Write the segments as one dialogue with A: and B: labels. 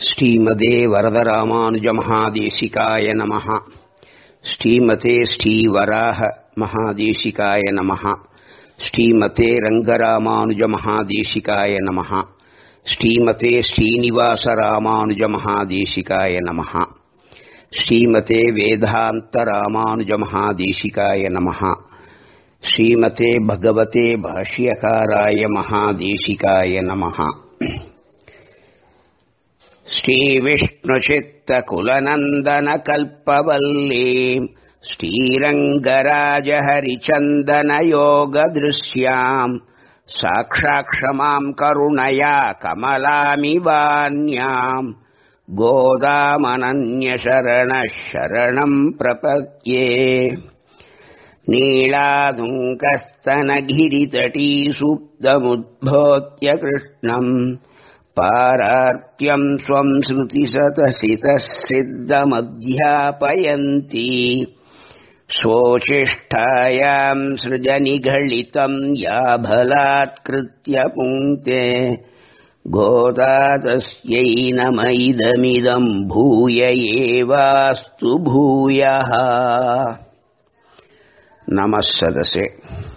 A: ஸ்ரீமதே வரதராமானுஜ மகாதேசிகாய நமः ஸ்ரீமதே ஸ்ரீவராக மகாதேசிகாய நமः ஸ்ரீமதே ரங்கராமானுஜ மகாதேசிகாய நமः ஸ்ரீமதே ஸ்ரீனிவாச ராமானுஜ மகாதேசிகாய நமः ஸ்ரீமதே வேதாந்த ராமானுஜ மகாதேசிகாய நமः ஸ்ரீமதே பகவதே பாஷ்யகாராய மகாதேசிகாய நமः श्रीविष्णुचित्तकुलनन्दनकल्पवल्लीम् श्रीरङ्गराजहरिचन्दनयोगदृश्याम् साक्षाक्षमाम् करुणया कमलामिवान्याम् गोदामनन्यशरणः शरणम् प्रपद्ये नीलादुङ्कस्तनगिरितटीसुप्तमुद्भोत्य कृष्णम् पारार्त्यम् स्वम् श्रुतिसतसितः सिद्धमध्यापयन्ती स्वोचिष्ठायाम् सृजनिघलितम् याभलात्कृत्य पुङ्क्ते गोदा तस्यै नम इदमिदम् भूय एवास्तु भूयः नमः सदसे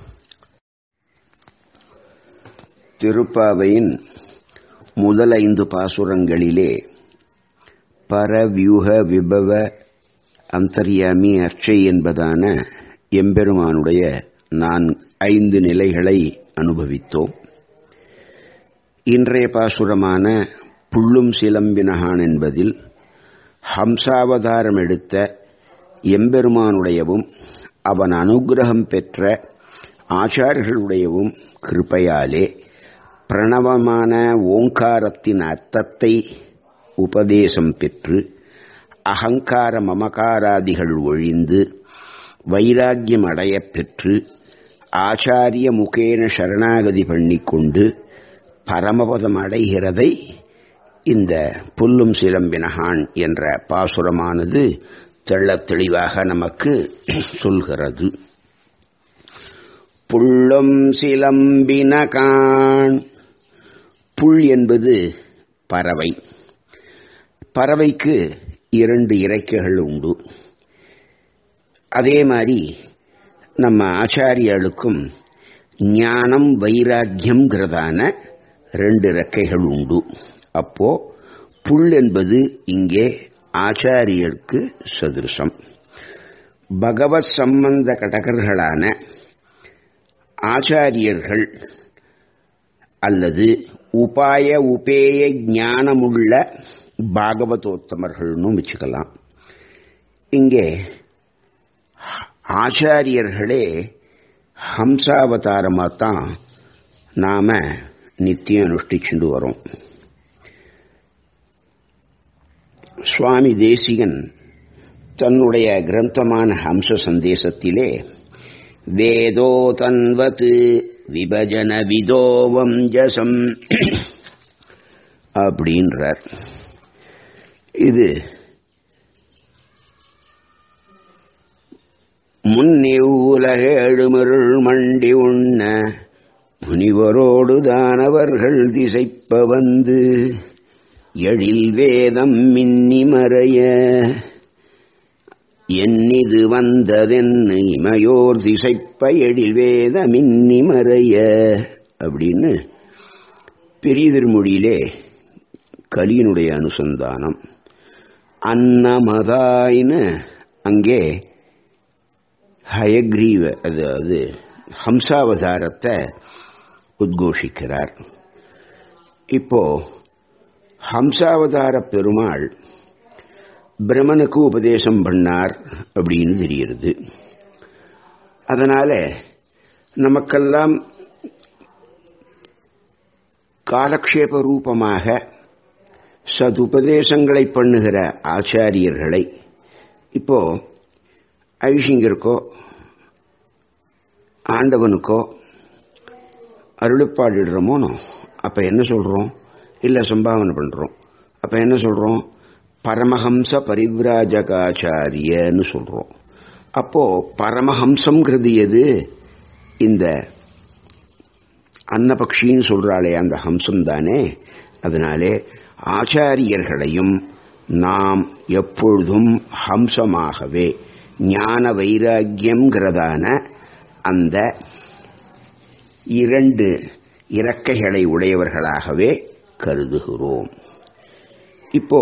A: திருப்பாவையின் முதல் ஐந்து பாசுரங்களிலே பரவியூக விபவ அந்தர்யாமி அர்ச்சை என்பதான எம்பெருமானுடைய நான் ஐந்து நிலைகளை அனுபவித்தோம் இன்றைய பாசுரமான புள்ளும் சிலம்பினகான் என்பதில் ஹம்சாவதாரம் எடுத்த எம்பெருமானுடையவும் அவன் அனுகிரகம் பெற்ற ஆச்சாரியர்களுடையவும் கிருப்பையாலே பிரணவமான ஓங்காரத்தின் அர்த்தத்தை உபதேசம் பெற்று அகங்கார மமகாராதிகள் ஒழிந்து வைராக்கியம் அடையப் பெற்று ஆச்சாரிய முகேன சரணாகதி பண்ணிக்கொண்டு பரமபதம் அடைகிறதை இந்த புல்லும் சிலம்பினகான் என்ற பாசுரமானது தெள்ளத் தெளிவாக நமக்கு சொல்கிறது புள்ளும் சிலம்பினகான் புல் என்பது பறவை பறவைக்கு இரண்டு இறக்கைகள் உண்டு அதே மாதிரி நம்ம ஆச்சாரியர்களுக்கும் ஞானம் வைராக்கியம்ங்கிறதான ரெண்டு இறக்கைகள் உண்டு அப்போ புல் என்பது இங்கே ஆச்சாரியருக்கு சதுருசம் பகவத் சம்பந்த கடகர்களான ஆச்சாரியர்கள் அல்லது உபாய உபேய ஞானமுள்ள பாகவதோத்தமர்கள்னு வச்சுக்கலாம் இங்கே ஆச்சாரியர்களே ஹம்சாவதாரமாக தான் நாம் நித்தியம் அனுஷ்டிச்சுட்டு வரோம் சுவாமி தேசிகன் தன்னுடைய கிரந்தமான ஹம்ச சந்தேசத்திலே வேதோ தன்வத் விபஜன விதோவம் ஜசம் அப்படின்றார் இது முன்னிவுலக எழுமருள் மண்டி உண்ண முனிவரோடு தானவர்கள் திசைப்ப வந்து எழில் வேதம் மின்னி மறைய என்னிது வந்ததென்னு இமையோர் திசைப்ப எழில் வேத மின்னி மறைய அப்படின்னு பெரிய திருமொழியிலே கலியினுடைய அனுசந்தானம் அன்னமதாயின்னு அங்கே ஹயக்ரீவ அதாவது ஹம்சாவதாரத்தை உத்கோஷிக்கிறார் இப்போ ஹம்சாவதார பெருமாள் பிரம்மனுக்கு உபதேசம் பண்ணார் அப்படின்னு தெரிகிறது அதனால நமக்கெல்லாம் காலக்ஷேப ரூபமாக சதுபதேசங்களை பண்ணுகிற ஆச்சாரியர்களை இப்போ ஐஷிங்கருக்கோ ஆண்டவனுக்கோ அருளுப்பாடிடுறோமோனோ அப்போ என்ன சொல்கிறோம் இல்லை சம்பாவனை பண்ணுறோம் அப்போ என்ன சொல்கிறோம் பரமஹம்ச பரிவிராஜகாச்சாரியன்னு சொல்கிறோம் அப்போது பரமஹம்சங்கிறது எது இந்த அன்னபக்ஷின்னு சொல்கிறாளே அந்த ஹம்சம் தானே அதனாலே ஆச்சாரியர்களையும் நாம் எப்பொழுதும் ஹம்சமாகவே ஞான வைராக்கியம்ங்கிறதான அந்த இரண்டு இறக்கைகளை உடையவர்களாகவே கருதுகிறோம் இப்போ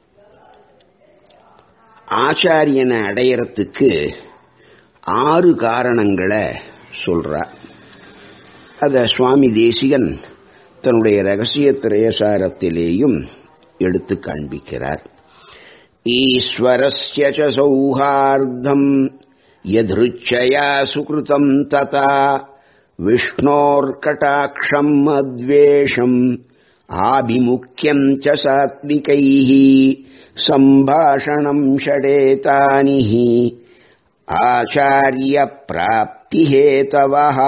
A: ஆச்சாரியனை அடையறதுக்கு ஆறு காரணங்களை சொல்றார் அத சுவாமி தேசிகன் தன்னுடைய ரகசிய திரயசாரத்திலேயும் எடுத்து காண்பிக்கிறார் ஈஸ்வரஸ்ய ச சௌஹார்த்தம் யதிருச்சயா சுகிருதம் ததா விஷ்ணோர்கட்டாட்சம் அத்வேஷம் ஆபிமுக்கியம் ச சாத்விகைः सम्भाषणम् षडेतानिः ஆச்சாரியப்பிராப்திஹேதவः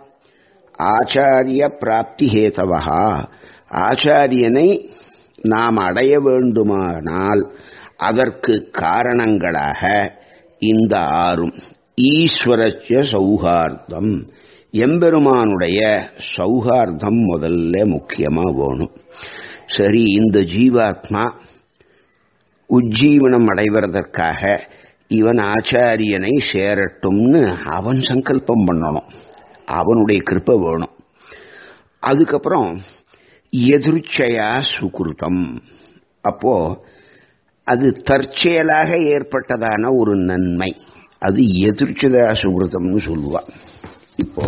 A: ஆச்சாரியப்பிராப்திஹேதவः ஆச்சாரியனை நாம் அடைய வேண்டுமானால் அதற்கு காரணங்களாக இந்த ஆறும் ஈஸ்வரஸ்ய சௌஹார்த்தம் எம்பெருமானுடைய சௌஹார்த்தம் முதல்ல முக்கியமா வேணும் சரி இந்த ஜீவாத்மா உஜ்ஜீவனம் அடைவதற்காக இவன் ஆச்சாரியனை சேரட்டும்னு அவன் சங்கல்பம் பண்ணணும் அவனுடைய கிருப்பை வேணும் அதுக்கப்புறம் எதிர்ச்சையா சுகிருத்தம் அப்போ அது தற்செயலாக ஏற்பட்டதான ஒரு நன்மை அது எதிர்ச்சதா சுகிருத்தம்னு சொல்லுவா இப்போ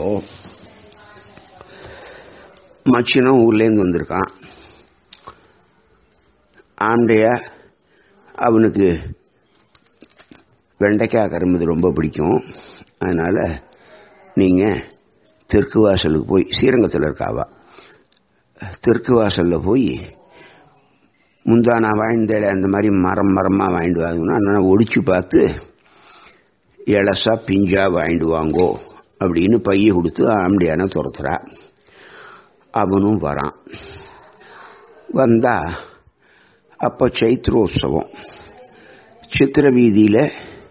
A: மச்சினம் ஊர்லேருந்து வந்திருக்கான் ஆண்டைய அவனுக்கு வெண்டைக்காய் கரும்புது ரொம்ப பிடிக்கும் அதனால் நீங்கள் தெற்கு வாசலுக்கு போய் ஸ்ரீரங்கத்தில் இருக்காவா தெற்கு வாசலில் போய் முந்தா நான் வாழ்ந்தேல அந்த மாதிரி மரம் மரமாக வாங்கிட்டு வாங்கணும் நான் ஒடிச்சு பார்த்து இலசா பிஞ்சா வாங்கிட்டு வாங்கோ அப்படின்னு பைய கொடுத்து ஆம்படியான துரத்துறா அவனும் வரான் வந்தா அப்போ சைத்ரோத்சவம் சித்திர வீதியில்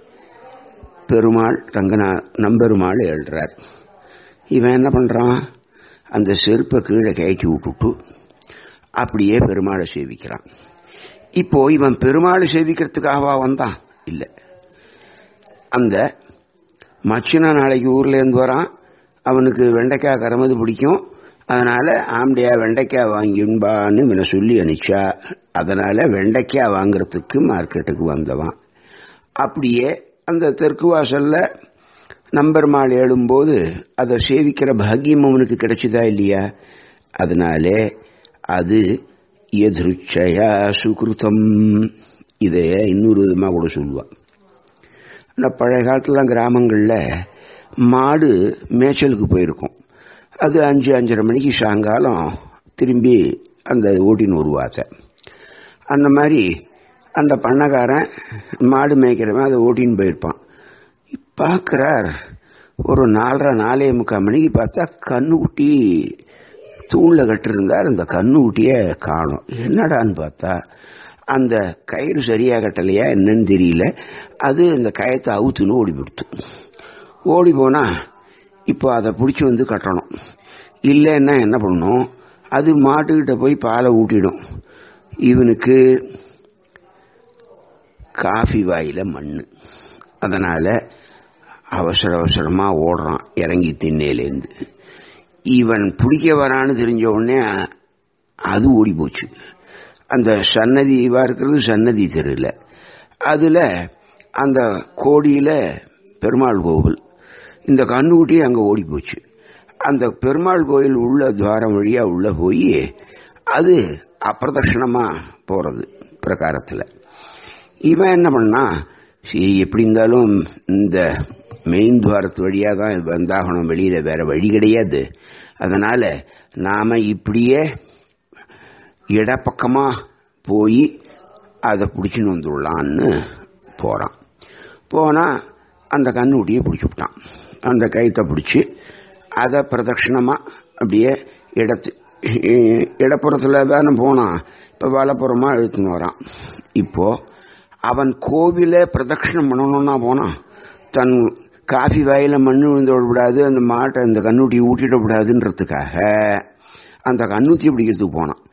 A: பெருமாள் ரங்கநா நம்பெருமாள் எழுறார் இவன் என்ன பண்ணுறான் அந்த செருப்பை கீழே கயக்கி விட்டுட்டு அப்படியே பெருமாளை சேவிக்கிறான் இப்போ இவன் பெருமாளை சேவிக்கிறதுக்காகவா வந்தான் இல்லை அந்த மச்சினா நாளைக்கு ஊர்லேருந்து வரான் அவனுக்கு வெண்டைக்காய் கரமது பிடிக்கும் அதனால ஆம்படியா வெண்டைக்காய் வாங்கின்பான்னு இவனை சொல்லி அனுப்பிச்சா அதனால வெண்டைக்காய் வாங்குறதுக்கு மார்க்கெட்டுக்கு வந்தவன் அப்படியே அந்த தெற்கு வாசல்ல நம்பெருமாள் எழும்போது அதை சேவிக்கிற பாக்கியம் அவனுக்கு கிடைச்சதா இல்லையா அதனாலே அது எதிர்ச்சயா சுகிருத்தம் இதை இன்னொரு விதமாக கூட சொல்லுவான் அந்த பழைய காலத்துலாம் கிராமங்களில் மாடு மேய்ச்சலுக்கு போயிருக்கும் அது அஞ்சு அஞ்சரை மணிக்கு சாயங்காலம் திரும்பி அந்த ஓட்டின்னு வருவாத்த அந்த மாதிரி அந்த பண்ணக்காரன் மாடு மேய்க்கிறவன் அதை ஓட்டின்னு போயிருப்பான் பார்க்குறார் ஒரு நாலரை நாலே முக்கால் மணிக்கு பார்த்தா கண்ணுக்குட்டி தூணில் கட்டிருந்தார் அந்த கண்ணுக்குட்டியை காணும் என்னடான்னு பார்த்தா அந்த கயிறு சரியாக கட்டலையா என்னன்னு தெரியல அது இந்த கயத்தை அவுத்துன்னு ஓடி போடுத்து ஓடி போனால் இப்போ அதை பிடிச்சி வந்து கட்டணும் இல்லைன்னா என்ன பண்ணும் அது மாட்டுக்கிட்ட போய் பாலை ஊட்டிடும் இவனுக்கு காஃபி வாயில் மண் அதனால் அவசர அவசரமாக ஓடுறான் இறங்கி திண்ணையிலேருந்து இவன் பிடிக்க வரான்னு தெரிஞ்ச உடனே அது ஓடி போச்சு அந்த சன்னதி இவா இருக்கிறது சன்னதி தெருவில் அதில் அந்த கோடியில் பெருமாள் கோவில் இந்த கண்ணுக்குட்டி அங்கே ஓடி போச்சு அந்த பெருமாள் கோயில் உள்ள துவாரம் வழியாக உள்ளே போய் அது அப்பிரதட்சணமாக போகிறது பிரகாரத்தில் இவன் என்ன பண்ணா சரி எப்படி இருந்தாலும் இந்த மெயின் துவாரத்து வழியாக தான் வந்தாகணும் வெளியில் வேற வழி கிடையாது அதனால் நாம் இப்படியே இடப்பக்கமாக போய் அதை பிடிச்சின்னு வந்துடலான்னு போகிறான் போனால் அந்த கண்ணுக்குட்டியை பிடிச்சி விட்டான் அந்த கயிற்றை பிடிச்சி அதை பிரதட்சிணமாக அப்படியே இடத்து இடப்புறத்தில் தானே போனான் இப்போ வலப்புறமாக இழுத்துன்னு வரான் இப்போது அவன் கோவிலை பிரதட்சிணம் பண்ணணும்னா போனான் தன் காஃபி வாயில மண் விழுந்து விடக்கூடாது அந்த மாட்டை அந்த கண்ணுட்டி ஊட்டிட விடாதுன்றதுக்காக அந்த கண்ணுத்தி பிடிக்கிறதுக்கு போனான்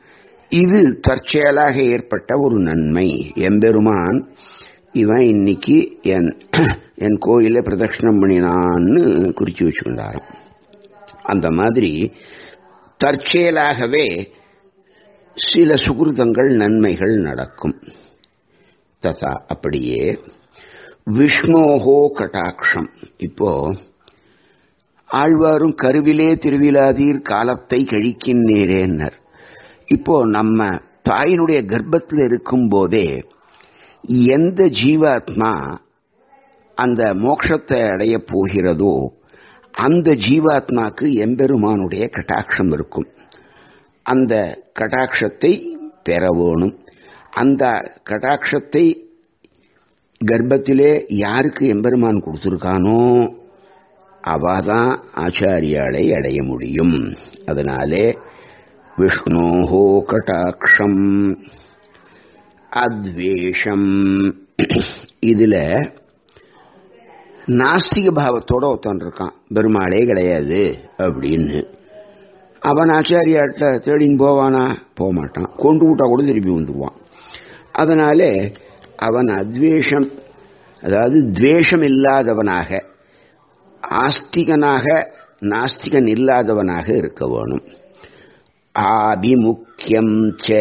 A: இது தற்செயலாக ஏற்பட்ட ஒரு நன்மை எம்பெருமான் இவன் இன்னைக்கு என் என் கோயிலை பிரதட்சிணம் பண்ணினான்னு குறிச்சு வச்சுக்கின்றாராம் அந்த மாதிரி தற்செயலாகவே சில சுகிருதங்கள் நன்மைகள் நடக்கும் ததா அப்படியே விஷ்ணோகோ கட்டாட்சம் இப்போ ஆழ்வாரும் கருவிலே திருவிழாதீர் காலத்தை கழிக்கின்றேனர் இப்போ நம்ம தாயினுடைய கர்ப்பத்தில் இருக்கும் போதே எந்த ஜீவாத்மா அந்த மோட்சத்தை அடைய போகிறதோ அந்த ஜீவாத்மாக்கு எம்பெருமானுடைய கட்டாட்சம் இருக்கும் அந்த கட்டாட்சத்தை பெற வேணும் அந்த கட்டாட்சத்தை கர்ப்பத்திலே யாருக்கு எம்பெருமான் கொடுத்துருக்கானோ அவாதான் ஆச்சாரியாலை அடைய முடியும் அதனாலே விஷ்ணோஹோ கட்டாட்சம் அத்வேஷம் இதுல நாஸ்திக பாவத்தோட ஒருத்தன் இருக்கான் பெருமாளே கிடையாது அப்படின்னு அவன் ஆச்சாரியாட்ட தேடின்னு போவானா போக மாட்டான் கொண்டு விட்டா கூட திருப்பி வந்துடுவான் அதனால அவன் அத்வேஷம் அதாவது துவேஷம் இல்லாதவனாக ஆஸ்திகனாக நாஸ்திகன் இல்லாதவனாக இருக்க வேணும் ஆபிமுக்கியம்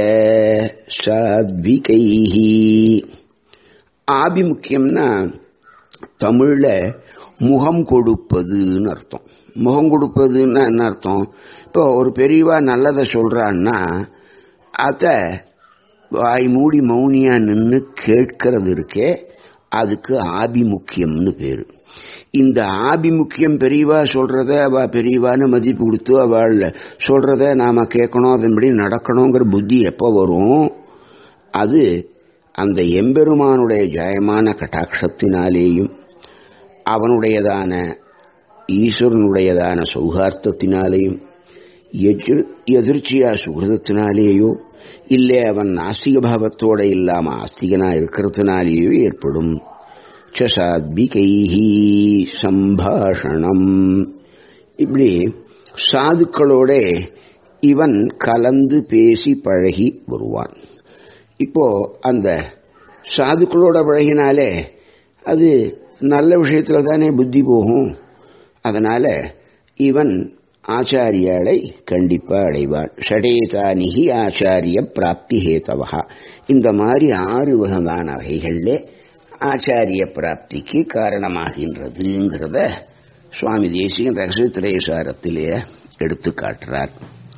A: சாத்விகைஹி ஆபிமுக்கியம்னா தமிழ்ல முகம் கொடுப்பதுன்னு அர்த்தம் முகம் கொடுப்பதுன்னா என்ன அர்த்தம் இப்போ ஒரு பெரியவா நல்லதை சொல்றான்னா அத வாய் மூடி மௌனியா நின்று கேட்கறது இருக்கே அதுக்கு ஆபிமுக்கியம்னு பேரு இந்த ஆபிமுக்கியம் பெரியவா சொல்றத அவ பெரியவான்னு மதிப்பு கொடுத்து அவள் சொல்றத நாம கேட்கணும் அதன்படி நடக்கணுங்கிற புத்தி எப்போ வரும் அது அந்த எம்பெருமானுடைய ஜெயமான கட்டாட்சத்தினாலேயும் அவனுடையதான ஈஸ்வரனுடையதான சௌகார்த்தத்தினாலேயும் எதிர்ச்சியா சுகிருதத்தினாலேயோ இல்லை அவன் நாஸ்திக பாவத்தோட இல்லாம ஆஸ்திகனா இருக்கிறதுனாலேயோ ஏற்படும் சாத்விகைஹி சம்பாஷணம் இப்படி சாதுக்களோட இவன் கலந்து பேசி பழகி வருவான் இப்போ அந்த சாதுக்களோட பழகினாலே அது நல்ல விஷயத்துல தானே புத்தி போகும் அதனால இவன் ஆச்சாரியாளை கண்டிப்பா அடைவான் ஷடேதானிகி ஆச்சாரிய பிராப்தி ஹேதவா இந்த மாதிரி ஆறு வகையான வகைகளில் ஆச்சாரிய பிராப்திக்கு காரணமாகின்றதுங்கிறத சுவாமி தேசிகன் ரகசியத்திரேசாரத்திலே எடுத்து காட்டுறார்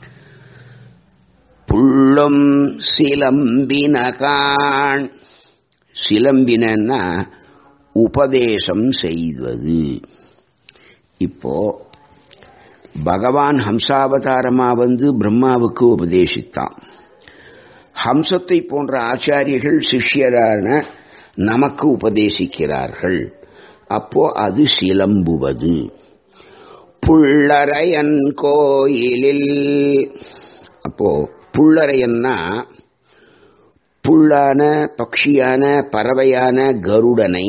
A: புள்ளும் சிலம்பினகான் சிலம்பினா உபதேசம் செய்வது இப்போ பகவான் ஹம்சாவதாரமா வந்து பிரம்மாவுக்கு உபதேசித்தான் ஹம்சத்தை போன்ற ஆச்சாரியர்கள் சிஷ்யரான நமக்கு உபதேசிக்கிறார்கள் அப்போ அது சிலம்புவது புள்ளரையன் கோயிலில் அப்போ புள்ளரையன்னா புல்லான பக்ஷியான பறவையான கருடனை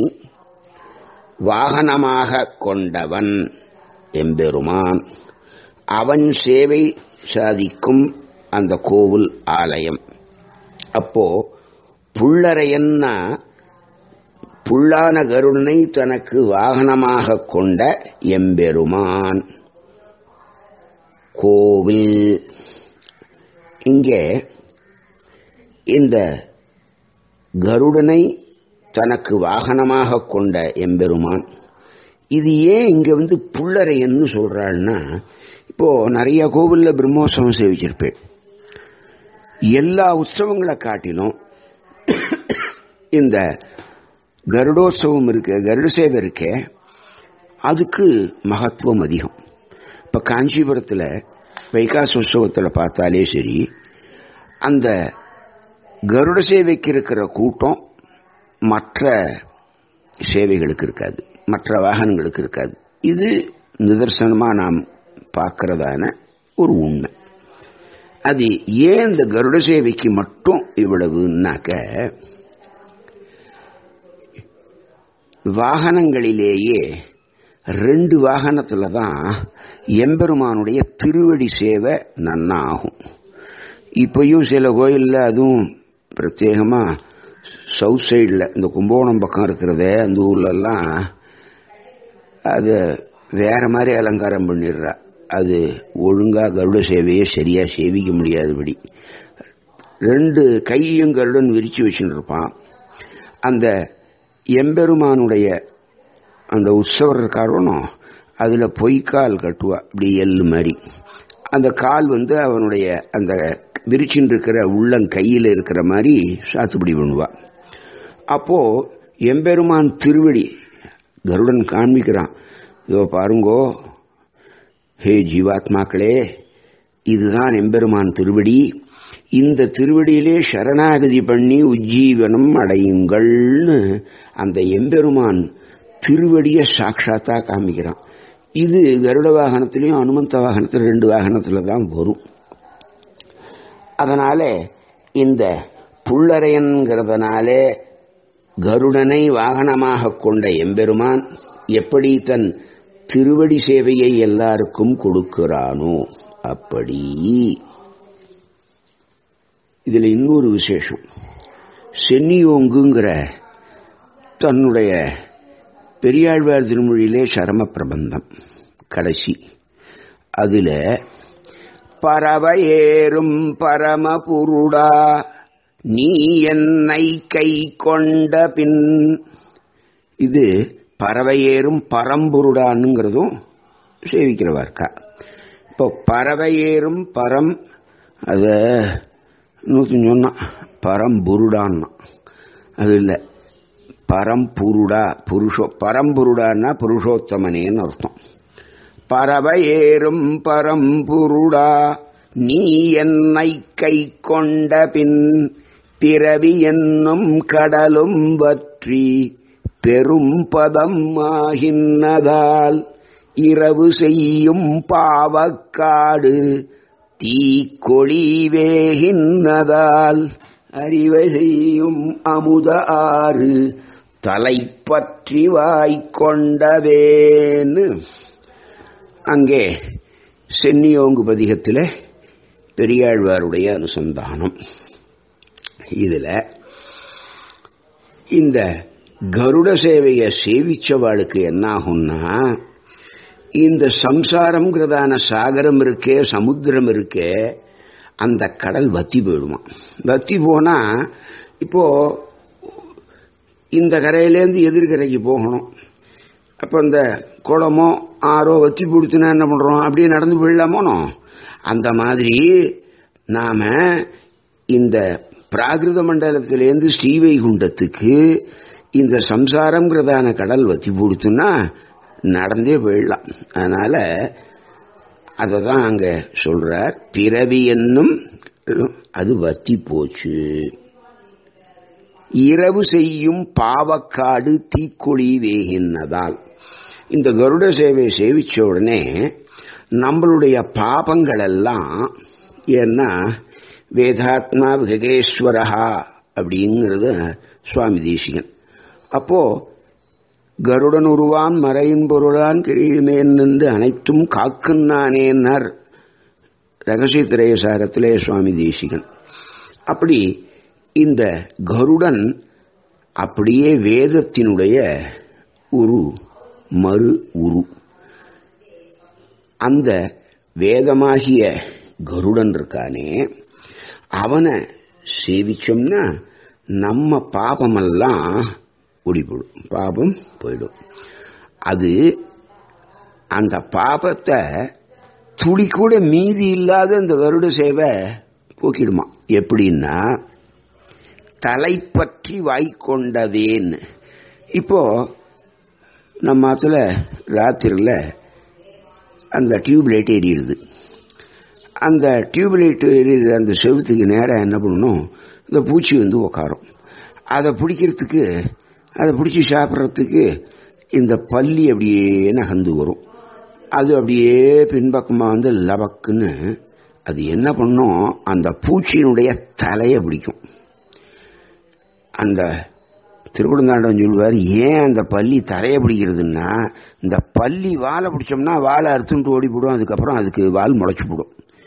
A: வாகனமாக கொண்டவன் எம்பெருமான் அவன் சேவை சாதிக்கும் அந்த கோவில் ஆலயம் அப்போ புள்ளரையன்னா புல்லான கருடனை தனக்கு வாகனமாக கொண்ட எம்பெருமான் கோவில் இங்கே இந்த கருடனை தனக்கு வாகனமாக கொண்ட எம்பெருமான் இது ஏன் இங்க வந்து புள்ளரையன்னு சொல்றாள்னா இப்போ நிறைய கோவில்ல பிரம்மோற்சவம் சேவிச்சிருப்பேன் எல்லா உற்சவங்களை காட்டிலும் இந்த கருடோற்சவம் இருக்கு கருட சேவை இருக்கே அதுக்கு மகத்துவம் அதிகம் இப்ப காஞ்சிபுரத்தில் வைகாச உற்சவத்தில் பார்த்தாலே சரி அந்த கருட சேவைக்கு இருக்கிற கூட்டம் மற்ற சேவைகளுக்கு இருக்காது மற்ற வாகனங்களுக்கு இருக்காது இது நிதர்சனமாக நாம் பார்க்கறதான ஒரு உண்மை அது ஏன் இந்த கருட சேவைக்கு மட்டும் இவ்வளவுனாக்க வாகனங்களிலேயே ரெண்டு வாகனத்துல தான் எம்பெருமானுடைய திருவடி சேவை நன்னா ஆகும் இப்பயும் சில கோயிலில் அதுவும் பிரத்யேகமாக சவுத் சைடில் இந்த கும்பகோணம் பக்கம் இருக்கிறதே அந்த ஊர்லெல்லாம் அது வேற மாதிரி அலங்காரம் பண்ணிடுறா அது ஒழுங்காக கருட சேவையை சரியாக சேவிக்க முடியாதபடி ரெண்டு கையும் கருடன் விரிச்சு வச்சுட்டு இருப்பான் அந்த எம்பெருமானுடைய அந்த உற்சவர் இருக்காரணும் அதில் பொய்க்கால் கட்டுவா இப்படி எள்ளு மாதிரி அந்த கால் வந்து அவனுடைய அந்த விரிச்சின்னு இருக்கிற உள்ளங்கையில் இருக்கிற மாதிரி சாத்துப்படி பண்ணுவா அப்போ எம்பெருமான் திருவடி கருடன் காண்பிக்கிறான் இதோ பாருங்கோ ஹே ஜீவாத்மாக்களே இதுதான் எம்பெருமான் திருவடி இந்த திருவடியிலே சரணாகதி பண்ணி உஜ்ஜீவனம் அடையுங்கள்னு அந்த எம்பெருமான் திருவடியை சாட்சாத்தா காமிக்கிறான் இது கருட வாகனத்திலையும் அனுமந்த வாகனத்தில் ரெண்டு வாகனத்தில் தான் வரும் அதனால இந்த புள்ளரையன்கிறதுனாலே கருடனை வாகனமாக கொண்ட எம்பெருமான் எப்படி தன் திருவடி சேவையை எல்லாருக்கும் கொடுக்கிறானோ அப்படி இதுல இன்னொரு விசேஷம் சென்னியோங்குங்கிற தன்னுடைய பெரியாழ்வார் திருமொழியிலே சரம பிரபந்தம் கடைசி அதுல பறவையேறும் பரமபுருடா நீ என்னை கை கொண்ட பின் இது பறவையேறும் பரம்புருடானுங்கிறதும் சேவிக்கிறவார்க்கா இப்போ பறவையேறும் பரம் அத நூற்றி சொன்னான் பரம்புருடான்னா அது இல்லை பரம்புருடா புருஷோ பரம்புருடான்னா புருஷோத்தமனேன்னு அர்த்தம் பறவையேறும் பரம்புருடா நீ என்னை கை கொண்ட பின் பிறவி என்னும் கடலும் வற்றி பெரும் பதம் ஆகின்னதால் இரவு செய்யும் பாவக்காடு தீக்கொழி வேகின்னதால் அறிவை செய்யும் அமுத ஆறு தலைப்பற்றி வாய்க்கொண்டவேன்னு அங்கே சென்னியோங்கு பதிகத்தில் பெரியாழ்வாருடைய அனுசந்தானம் இதில் இந்த கருட சேவையை சேவிச்சவாளுக்கு என்ன ஆகும்னா இந்த சம்சாரம்ங்கிறதான சாகரம் இருக்கே சமுத்திரம் இருக்கே அந்த கடல் வத்தி போயிடுமா வத்தி போனா இப்போ இந்த கரையிலேருந்து எதிர்கரைக்கு போகணும் அப்போ இந்த குளமோ ஆறோ வத்தி பிடிச்சுனா என்ன பண்ணுறோம் அப்படியே நடந்து போயிடலாமோனோ அந்த மாதிரி நாம இந்த பிராகிருத மண்டலத்திலேருந்து ஸ்ரீவைகுண்டத்துக்கு இந்த சம்சாரம்ங்கிறதான கடல் வத்தி போடுத்துன்னா நடந்தே போயிடலாம் அதனால அதை தான் அங்க சொல்றார் பிறவி என்னும் அது வத்தி போச்சு இரவு செய்யும் பாவக்காடு தீக்கொழி வேகின்னதால் இந்த கருட சேவை சேவிச்ச உடனே நம்மளுடைய பாபங்கள் எல்லாம் ஏன்னா வேதாத்மா விகேஸ்வரஹா அப்படிங்கிறது சுவாமி தேசிகன் அப்போ கருடன் உருவான் மறையின் பொருளான் கிழிமேன் நின்று அனைத்தும் காக்குன்னானேன்னார் ரகசிய திரையசாரத்திலே சுவாமி தேசிகன் அப்படி இந்த கருடன் அப்படியே வேதத்தினுடைய ஒரு மறு உரு அந்த வேதமாகிய கருடன் இருக்கானே அவனை சேவிச்சோம்னா நம்ம பாபமெல்லாம் ஓடிப்போடும் பாபம் போயிடும் அது அந்த பாபத்தை துளி கூட மீதி இல்லாத இந்த கருட சேவை போக்கிடுமா எப்படின்னா தலைப்பற்றி வாய்க்கொண்டதேன்னு இப்போ நம்ம ஆத்துல ராத்திரியில் அந்த டியூப் லைட் எரியுது அந்த டியூப் லைட் எரியுற அந்த செவுத்துக்கு நேராக என்ன பண்ணணும் இந்த பூச்சி வந்து உக்காரும் அதை பிடிக்கிறதுக்கு அதை பிடிச்சி சாப்பிட்றதுக்கு இந்த பள்ளி அப்படியே நகர்ந்து வரும் அது அப்படியே பின்பக்கமாக வந்து லபக்குன்னு அது என்ன பண்ணும் அந்த பூச்சியினுடைய தலையை பிடிக்கும் அந்த திருக்குடந்தாண்டம் சொல்லுவார் ஏன் அந்த பள்ளி தரையை பிடிக்கிறதுன்னா இந்த பள்ளி வாழை பிடிச்சோம்னா வாழை அறுத்துட்டு ஓடி போடும் அதுக்கப்புறம் அதுக்கு வால் முளைச்சி போடும்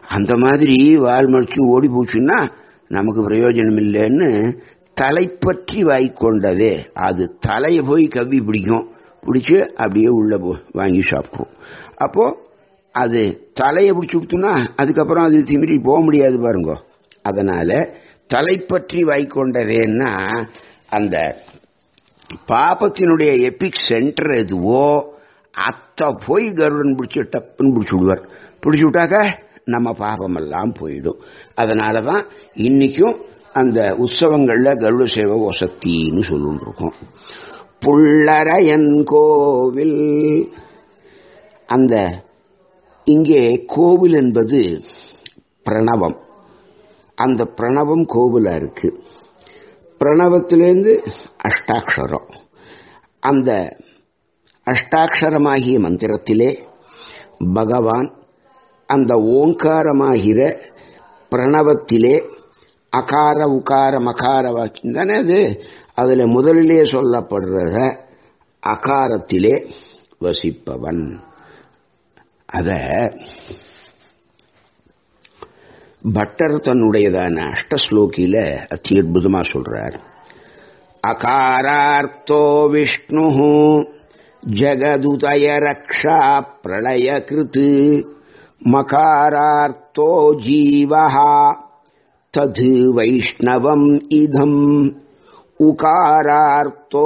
A: அந்த மாதிரி வால் மடிச்சு ஓடி போச்சுன்னா நமக்கு பிரயோஜனம் இல்லைன்னு தலை பற்றி வாய்க்கொண்டதே அது தலையை போய் கவ்வி பிடிக்கும் பிடிச்சி அப்படியே உள்ள போ வாங்கி சாப்பிட்ரும் அப்போ அது தலையை பிடிச்சி விட்டுனா அதுக்கப்புறம் அது திமிரி போக முடியாது பாருங்க அதனால தலை பற்றி வாய்க்கொண்டதேன்னா அந்த பாபத்தினுடைய எபிக் சென்டர் எதுவோ அத்தை போய் கருடன் பிடிச்சி டப்புன்னு பிடிச்சி விடுவார் பிடிச்சி விட்டாக்க நம்ம பாபமெல்லாம் போயிடும் அதனால தான் இன்னைக்கும் அந்த உற்சவங்களில் கருட சேவை வசத்தின்னு சொல்லிட்டு இருக்கோம் புள்ளரையன் கோவில் அந்த இங்கே கோவில் என்பது பிரணவம் அந்த பிரணவம் கோவிலா இருக்கு பிரணவத்திலேருந்து அஷ்டாட்சரம் அந்த அஷ்டாட்சரமாகிய மந்திரத்திலே பகவான் அந்த ஓங்காரமாகிற பிரணவத்திலே அகார உகார மகார வாக்கியம் தானே அது அதில் முதலிலே சொல்லப்படுற அகாரத்திலே வசிப்பவன் அத பட்டர் தன்னுடையதான அஷ்டஸ்லோகியில அத்தி அற்புதமா சொல்றார் அகாரார்த்தோ விஷ்ணு ஜகதுதய ரக்ஷா பிரளய கிருத்து மகாரார்த்தோ ஜீவஹா தது வைஷ்ணவம் இதம் உகாரார்த்தோ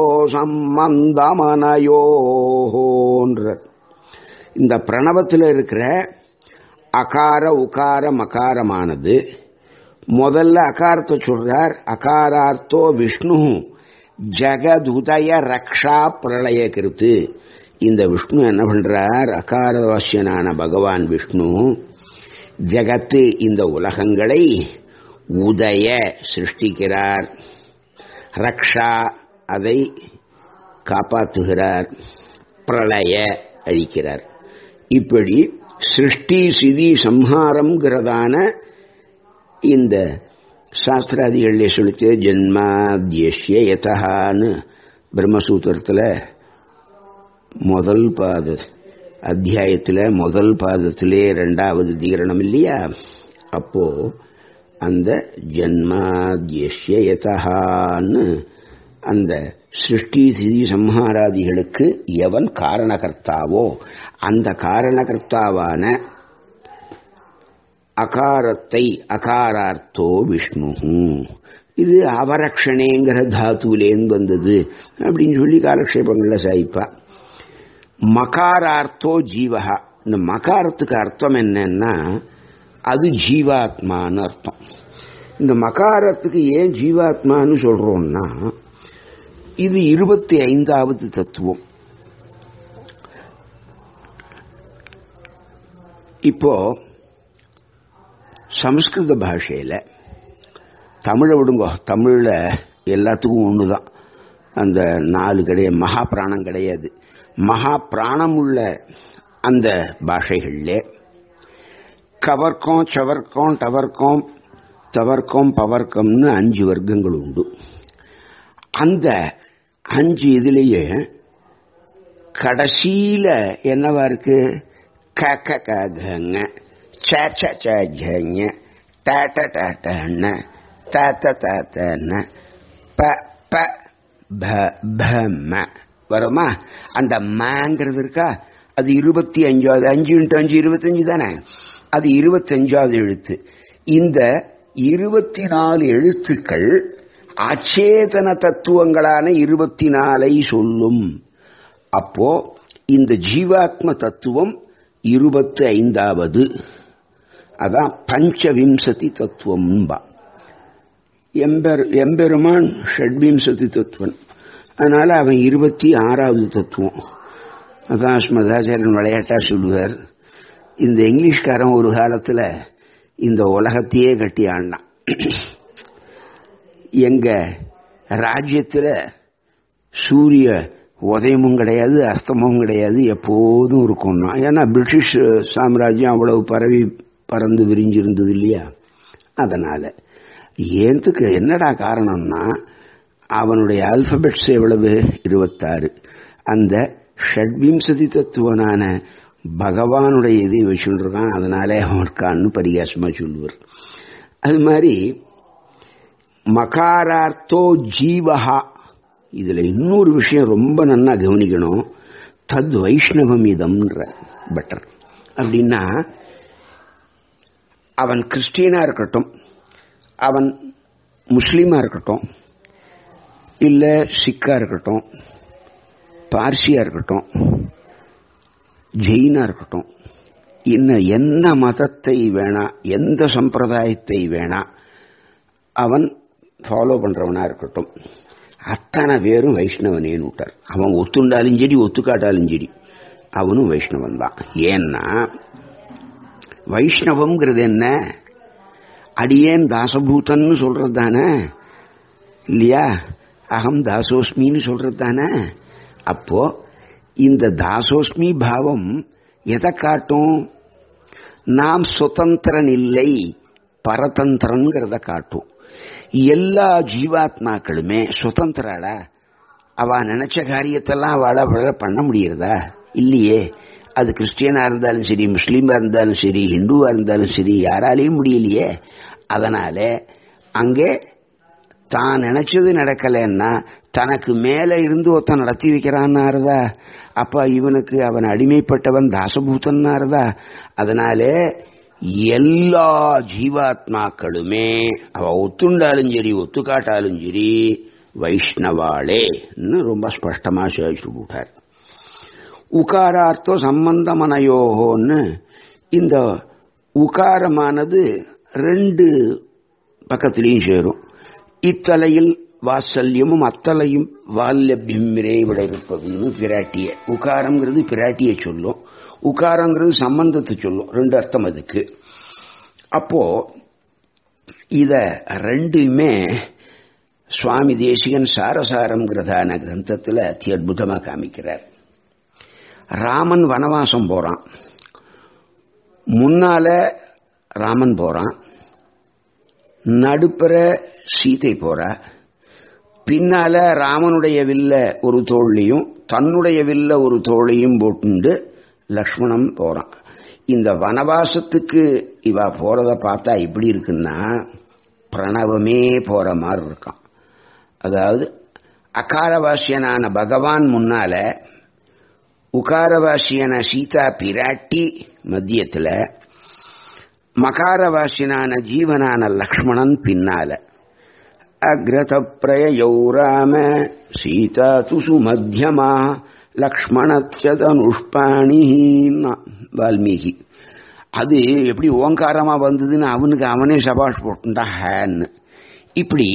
A: சம்பந்தமனயோன்ற இந்த பிரணவத்தில் இருக்கிற அகார உகார மகாரமானது முதல்ல அகாரத்தை சொல்றார் அகாரார்த்தோ விஷ்ணு ஜகதுதய ரக்ஷா பிரளய கிருத்து இந்த விஷ்ணு என்ன பண்றார் அகாரவாசியனான பகவான் விஷ்ணு ஜகத்து இந்த உலகங்களை உதய சிருஷ்டிக்கிறார் ரக்ஷா அதை காப்பாற்றுகிறார் பிரளய அழிக்கிறார் இப்படி சிருஷ்டி சிதி சம்ஹாரம்ங்கிறதான இந்த சாஸ்திராதிகளிலே சொல்லித்து ஜென்மாத்யஷ்ய யதான்னு பிரம்மசூத்திரத்தில் முதல் பாத அத்தியாயத்தில் முதல் பாதத்திலே ரெண்டாவது தீரணம் இல்லையா அப்போ அந்த ஜன்மாத்யஷ்ய யதான்னு அந்த சிருஷ்டி சிதி சம்ஹாராதிகளுக்கு எவன் காரணகர்த்தாவோ அந்த காரணகர்த்தாவான அகாரத்தை அகாரார்த்தோ விஷ்ணு இது அவரக்ஷணேங்கிற தாத்துவிலேருந்து வந்தது அப்படின்னு சொல்லி காலக்ஷேபங்கள்ல சாய்ப்பா மகாரார்த்தோ ஜீவகா இந்த மகாரத்துக்கு அர்த்தம் என்னன்னா அது ஜீவாத்மான்னு அர்த்தம் இந்த மகாரத்துக்கு ஏன் ஜீவாத்மான்னு சொல்றோம்னா இது இருபத்தி ஐந்தாவது தத்துவம் இப்போ சமஸ்கிருத பாஷையில் தமிழை விடுங்கோ தமிழில் எல்லாத்துக்கும் ஒன்று தான் அந்த நாலு கிடையாது மகா பிராணம் கிடையாது மகா பிராணம் உள்ள அந்த பாஷைகளில் கவர்க்கம் சவர்க்கம் டவர்க்கம் தவர்க்கம் பவர்க்கம்னு அஞ்சு வர்க்கங்கள் உண்டு அந்த அஞ்சு இதுலேயே கடைசியில் என்னவா இருக்கு க க க கங்க ச ச ச ஜங்க ட ட ட டன்னு த த த தன்னு ப ப ப ப ம வருமா அந்த மங்கிறது இருக்கா அது இருபத்தி அஞ்சாவது அஞ்சு இன்ட்டு அஞ்சு இருபத்தஞ்சு தானே அது இருபத்தஞ்சாவது எழுத்து இந்த இருபத்தி நாலு எழுத்துக்கள் அச்சேதன தத்துவங்களான இருபத்தி நாலை சொல்லும் அப்போ இந்த ஜீவாத்ம தத்துவம் இருபத்தி ஐந்தாவது அதான் பஞ்சவிம்சதி தத்துவம்பா எம்பெர் எம்பெருமான் ஷட்விம்சதி தத்துவன் அதனால அவன் இருபத்தி ஆறாவது தத்துவம் அதான் ஸ்மதாச்சாரியன் விளையாட்டா சொல்லுவார் இந்த இங்கிலீஷ்காரன் ஒரு காலத்துல இந்த உலகத்தையே கட்டி ஆண்டான் எங்க ராஜ்யத்தில் சூரிய உதயமும் கிடையாது அஸ்தமமும் கிடையாது எப்போதும் இருக்கும்னா ஏன்னா பிரிட்டிஷ் சாம்ராஜ்யம் அவ்வளவு பரவி பறந்து விரிஞ்சிருந்தது இல்லையா அதனால ஏந்துக்கு என்னடா காரணம்னா அவனுடைய ஆல்பபெட்ஸ் எவ்வளவு இருபத்தாறு அந்த ஷட்விம்சதி தத்துவனான பகவானுடைய இதை வச்சுட்டு இருக்கான் அதனாலே அவன் இருக்கான்னு பரிகாசமா சொல்லுவார் அது மாதிரி மகாரார்த்தோ ஜீவஹா இதுல இன்னொரு விஷயம் ரொம்ப நன்னா கவனிக்கணும் தத் வைஷ்ணவம் இதம்ன்ற பெட்டர் அப்படின்னா அவன் கிறிஸ்டியனா இருக்கட்டும் அவன் முஸ்லீமா இருக்கட்டும் இல்ல சிக்கா இருக்கட்டும் பார்சியா இருக்கட்டும் ஜெயினா இருக்கட்டும் இன்னும் என்ன மதத்தை வேணா எந்த சம்பிரதாயத்தை வேணா அவன் ஃபாலோ பண்றவனா இருக்கட்டும் அத்தனை பேரும் வைஷ்ணவனேன்னு விட்டார் அவன் ஒத்துண்டாலும் சரி ஒத்துக்காட்டாலும் சரி அவனும் வைஷ்ணவன் தான் ஏன்னா வைஷ்ணவம்ங்கிறது என்ன அடியேன் தாசபூதன்னு சொல்றது தானே இல்லையா அகம் தாசோஸ்மின்னு சொல்றது தானே அப்போ இந்த தாசோஸ்மி பாவம் எதை காட்டும் நாம் சுதந்திரன் இல்லை பரதந்திரங்கிறத காட்டும் எல்லா ஜீவாத்மாக்களுமே சுதந்திராடா அவ நினைச்ச காரியத்தெல்லாம் அவளை அவளை பண்ண முடியறதா இல்லையே அது கிறிஸ்டியனா இருந்தாலும் சரி முஸ்லீமா இருந்தாலும் சரி ஹிந்துவா இருந்தாலும் சரி யாராலையும் முடியலையே அதனால அங்கே தான் நினைச்சது நடக்கலைன்னா தனக்கு மேல இருந்து ஒருத்தன் நடத்தி வைக்கிறான்னாருதா அப்ப இவனுக்கு அவன் அடிமைப்பட்டவன் தாசபூதன்னாருதா அதனால எல்லா ஜீவாத்மாக்களுமே அவ ஒத்துண்டாலும் சரி ஒத்துக்காட்டாலும் சரி வைஷ்ணவாளேன்னு ரொம்ப ஸ்பஷ்டமா சேர்த்து போட்டார் உகாரார்த்தம் சம்பந்தமனையோகோன்னு இந்த உகாரமானது ரெண்டு பக்கத்திலையும் சேரும் இத்தலையில் வாத்சல்யமும் அத்தலையும் வால்யபியம் விட இருப்பதுன்னு பிராட்டிய உகாரங்கிறது பிராட்டிய சொல்லும் உகாரங்கிறது சம்பந்தத்தை சொல்லும் ரெண்டு அர்த்தம் அதுக்கு அப்போ இத ரெண்டுமே சுவாமி தேசிகன் சாரசாரம்ங்கிறதான கிரந்தத்தில் அத்தி அற்புதமா காமிக்கிறார் ராமன் வனவாசம் போறான் முன்னால ராமன் போறான் நடுப்புற சீதை போறா பின்னால ராமனுடைய வில்ல ஒரு தோல்லையும் தன்னுடைய வில்ல ஒரு தோளையும் போட்டுண்டு லக்ஷ்மணன் போறான் இந்த வனவாசத்துக்கு இவ போறத பார்த்தா எப்படி இருக்குன்னா பிரணவமே போற மாதிரி இருக்கான் அதாவது அகாரவாசியனான பகவான் முன்னால உகாரவாசியன சீதா பிராட்டி மத்தியத்துல மகாரவாசியனான ஜீவனான லக்ஷ்மணன் பின்னால அக்ரத பிரயௌ ராம சீதா துசு மத்தியமா லக்ஷ்மணச்சதனுஷ்பாணி வால்மீகி அது எப்படி ஓங்காரமா வந்ததுன்னு அவனுக்கு அவனே சபாஷ் போட்டுண்டா ஹேன்னு இப்படி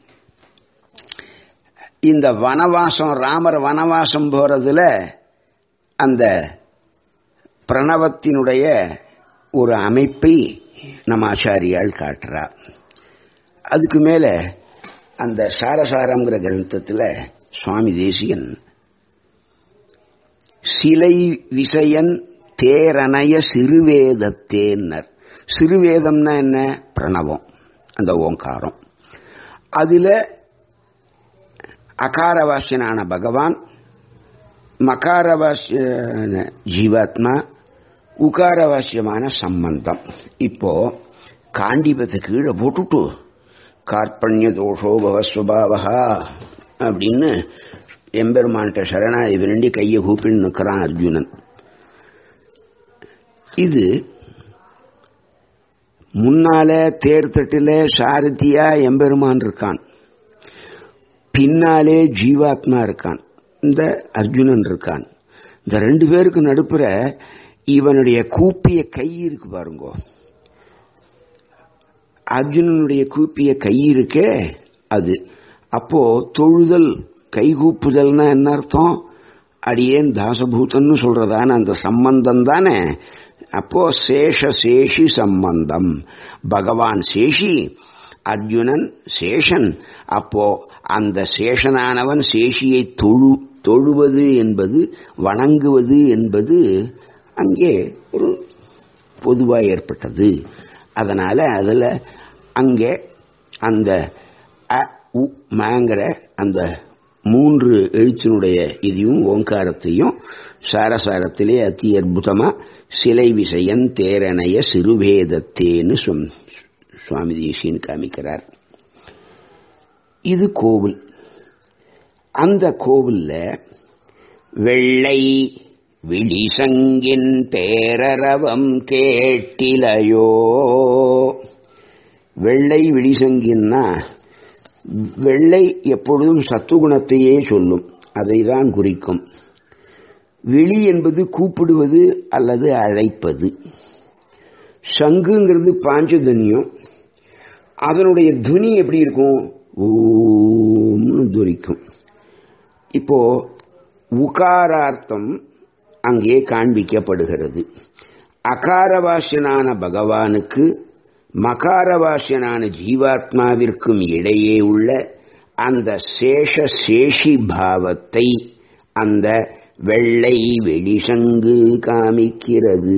A: இந்த வனவாசம் ராமர் வனவாசம் போறதுல அந்த பிரணவத்தினுடைய ஒரு அமைப்பை நம்ம ஆச்சாரியால் காட்டுறா அதுக்கு மேல அந்த சாரசாரம்ங்கிற கிரந்தத்தில் சுவாமி தேசியன் சிலை விசயன் தேரணைய சிறுவேதத்தேன்னர் சிறுவேதம்னா என்ன பிரணவம் அந்த ஓங்காரம் அதில் அகாரவாசியனான பகவான் மகாரவாசிய ஜீவாத்மா உகாரவாசியமான சம்பந்தம் இப்போ காண்டிபத்தை கீழே போட்டுட்டு கார்பண்ய தோஷோ பவஸ்வபாவா அப்படின்னு எம்பெருமான்கிட்ட சரணாதி விரண்டி கையை கூப்பின்னு நிற்கிறான் அர்ஜுனன் இது முன்னால தேர்தட்டில சாரதியா எம்பெருமான் இருக்கான் பின்னாலே ஜீவாத்மா இருக்கான் இந்த அர்ஜுனன் இருக்கான் இந்த ரெண்டு பேருக்கு நடுப்புற இவனுடைய கூப்பிய கை இருக்கு பாருங்கோ அர்ஜுனனுடைய கூப்பிய கை இருக்கே அது அப்போ தொழுதல் கைகூப்புதல்னா என்ன அர்த்தம் அடியேன் தாசபூதன்னு சொல்றதான அந்த சம்பந்தம் தானே அப்போ சேஷ சேஷி சம்பந்தம் பகவான் சேஷி அர்ஜுனன் சேஷன் அப்போ அந்த சேஷனானவன் சேஷியை தொழு தொழுவது என்பது வணங்குவது என்பது அங்கே ஒரு பொதுவாக ஏற்பட்டது அதனால அதில் அங்கே அந்த அ உ மங்கிற அந்த மூன்று எழுத்தினுடைய இதையும் ஓங்காரத்தையும் சாரசாரத்திலே அதி அற்புதமா சிலை விஷயன் தேரணைய சிறுவேதத்தேன்னு சுவாமி தேசியன் காமிக்கிறார் இது கோவில் அந்த கோவில்ல வெள்ளை விழிசங்கின் பேரரவம் கேட்டிலையோ வெள்ளை விழிசங்கின்னா வெள்ளை எப்பொழுதும் சத்துகுணத்தையே சொல்லும் அதை தான் குறிக்கும் விழி என்பது கூப்பிடுவது அல்லது அழைப்பது சங்குங்கிறது பாஞ்சதுனியம் அதனுடைய துனி எப்படி இருக்கும் ஓம்னு துரிக்கும் இப்போ உகாரார்த்தம் அங்கே காண்பிக்கப்படுகிறது அகாரவாசியனான பகவானுக்கு மகாரவாசியனான ஜீவாத்மாவிற்கும் இடையே உள்ள அந்த சேஷ சேஷி பாவத்தை அந்த வெள்ளை வெளிசங்கு காமிக்கிறது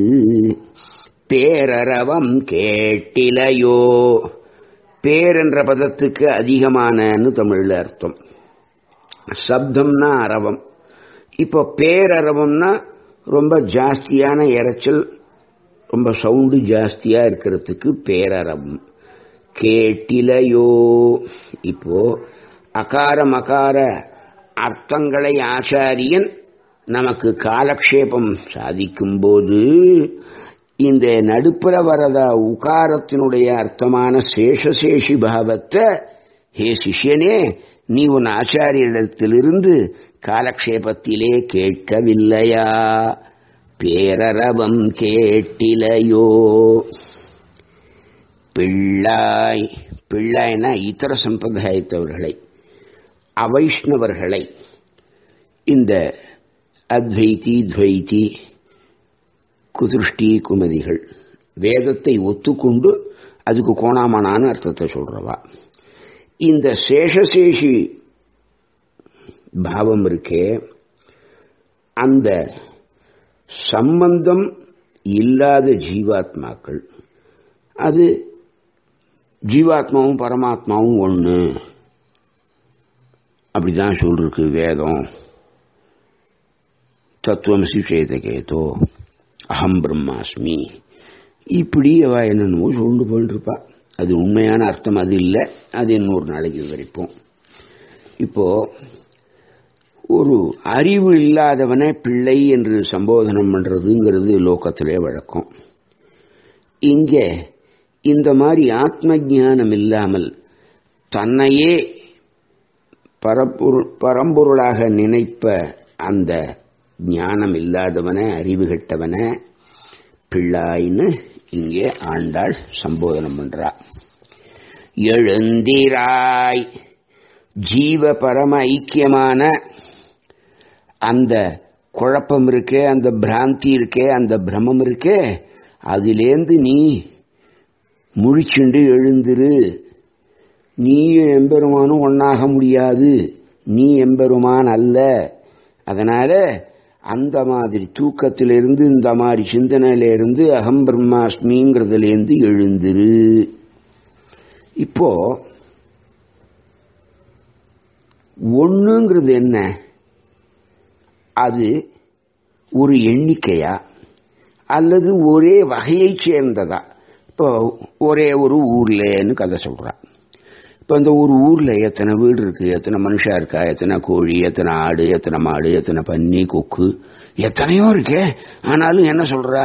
A: பேரரவம் கேட்டிலையோ பேர் என்ற பதத்துக்கு அதிகமானன்னு தமிழ்ல அர்த்தம் சப்தம்னா அரவம் இப்போ பேரரவம்னா ரொம்ப ஜாஸ்தியான இறைச்சல் ரொம்ப சவுண்டு ஜாஸ்தியா இருக்கிறதுக்கு பேரரவம் கேட்டிலையோ இப்போ அகார மகார அர்த்தங்களை ஆச்சாரியன் நமக்கு காலக்ஷேபம் சாதிக்கும்போது இந்த நடுப்புற வரத உகாரத்தினுடைய அர்த்தமான சேஷசேஷி பாவத்தை ஹே சிஷ்யனே நீ உன் ஆச்சாரியரிடத்திலிருந்து காலக்ஷேபத்திலே கேட்கவில்லையா பேரரவம் கேட்டிலையோ பிள்ளாய் பிள்ளாய்னா இதர சம்பிரதாயத்தவர்களை அவைஷ்ணவர்களை இந்த அத்வைதி துவைதி குதிருஷ்டி குமதிகள் வேதத்தை ஒத்துக்கொண்டு அதுக்கு கோணாமனான அர்த்தத்தை சொல்றவா இந்த சேஷசேஷி பாவம் இருக்கே அந்த சம்பந்தம் இல்லாத ஜீவாத்மாக்கள் அது ஜீவாத்மாவும் பரமாத்மாவும் ஒன்று அப்படிதான் சொல்லிருக்கு வேதம் தத்துவமசி சேதகேதோ அகம் பிரம்மாஸ்மி இப்படி அவ என்னென்னமோ சொல்லிட்டு போயிட்டு இருப்பா அது உண்மையான அர்த்தம் அது இல்லை அது இன்னொரு நாளைக்கு விவரிப்போம் இப்போ ஒரு அறிவு இல்லாதவனை பிள்ளை என்று சம்போதனம் பண்றதுங்கிறது லோகத்திலே வழக்கம் இங்கே இந்த மாதிரி ஆத்ம ஞானம் இல்லாமல் தன்னையே பரப்பொருள் பரம்பொருளாக நினைப்ப அந்த ஞானம் இல்லாதவனை அறிவு கெட்டவனை பிள்ளாயின்னு இங்கே ஆண்டாள் சம்போதனம் பண்றா எழுந்திராய் ஜீவ பரம ஐக்கியமான அந்த குழப்பம் இருக்கே அந்த பிராந்தி இருக்கே அந்த பிரமம் இருக்கே அதிலேந்து நீ முழிச்சுண்டு எழுந்திரு நீயும் எம்பெருமானும் ஒன்னாக முடியாது நீ எம்பெருமான் அல்ல அதனால அந்த மாதிரி தூக்கத்திலிருந்து இந்த மாதிரி சிந்தனையிலிருந்து அகம் பிரம்மாஸ்மிங்கிறதுலேருந்து எழுந்திரு இப்போ ஒன்றுங்கிறது என்ன அது ஒரு எண்ணிக்கையா அல்லது ஒரே வகையைச் சேர்ந்ததா இப்போ ஒரே ஒரு ஊர்லன்னு கதை சொல்றா இப்போ இந்த ஒரு ஊர்ல எத்தனை வீடு இருக்கு எத்தனை மனுஷா இருக்கா எத்தனை கோழி எத்தனை ஆடு எத்தனை மாடு எத்தனை பன்னி கொக்கு எத்தனையோ இருக்கே ஆனாலும் என்ன சொல்றா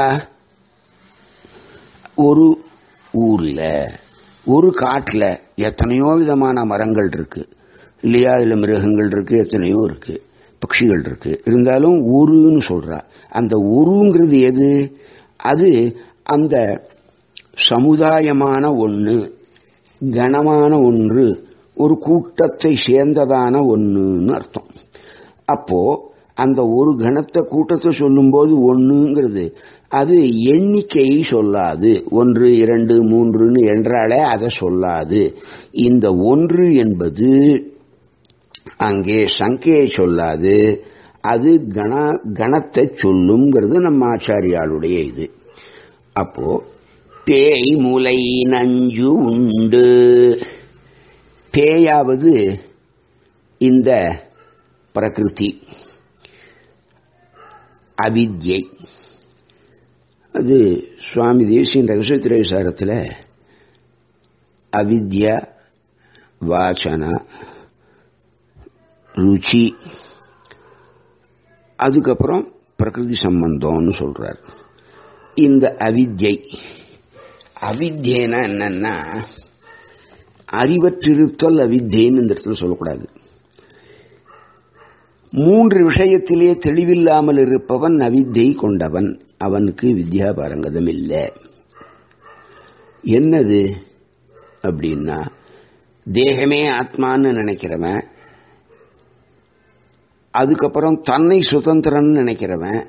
A: ஒரு ஊர்ல ஒரு காட்டுல எத்தனையோ விதமான மரங்கள் இருக்கு இல்லையா அதுல மிருகங்கள் இருக்கு எத்தனையோ இருக்கு பட்சிகள் இருக்கு இருந்தாலும் ஒருன்னு சொல்றா அந்த ஒருங்கிறது எது அது அந்த சமுதாயமான ஒன்று கனமான ஒன்று ஒரு கூட்டத்தை சேர்ந்ததான ஒன்றுன்னு அர்த்தம் அப்போ அந்த ஒரு கணத்தை கூட்டத்தை சொல்லும்போது ஒன்றுங்கிறது அது எண்ணிக்கையை சொல்லாது ஒன்று இரண்டு மூன்றுன்னு என்றாலே அதை சொல்லாது இந்த ஒன்று என்பது அங்கே சங்கையை சொல்லாது அது கண கணத்தை சொல்லுங்கிறது நம்ம ஆச்சாரியாளுடைய இது அப்போ பேய் முலை நஞ்சு உண்டு பேயாவது இந்த பிரகிருதி அவித்யை அது சுவாமி தேசியின் ரகசியத்திரை விசாரத்தில் அவித்யா வாசனா ருச்சி அதுக்கப்புறம் பிரகிருதி சம்பந்தம்னு சொல்றார் இந்த அவித்யை அவித்யனா என்னன்னா அறிவற்றிருத்தல் அவித்யன்னு இந்த இடத்துல சொல்லக்கூடாது மூன்று விஷயத்திலே தெளிவில்லாமல் இருப்பவன் அவித்யை கொண்டவன் அவனுக்கு வித்யா பாரங்கதம் இல்லை என்னது அப்படின்னா தேகமே ஆத்மான்னு நினைக்கிறவன் அதுக்கப்புறம் தன்னை சுதந்திரன் நினைக்கிறவன்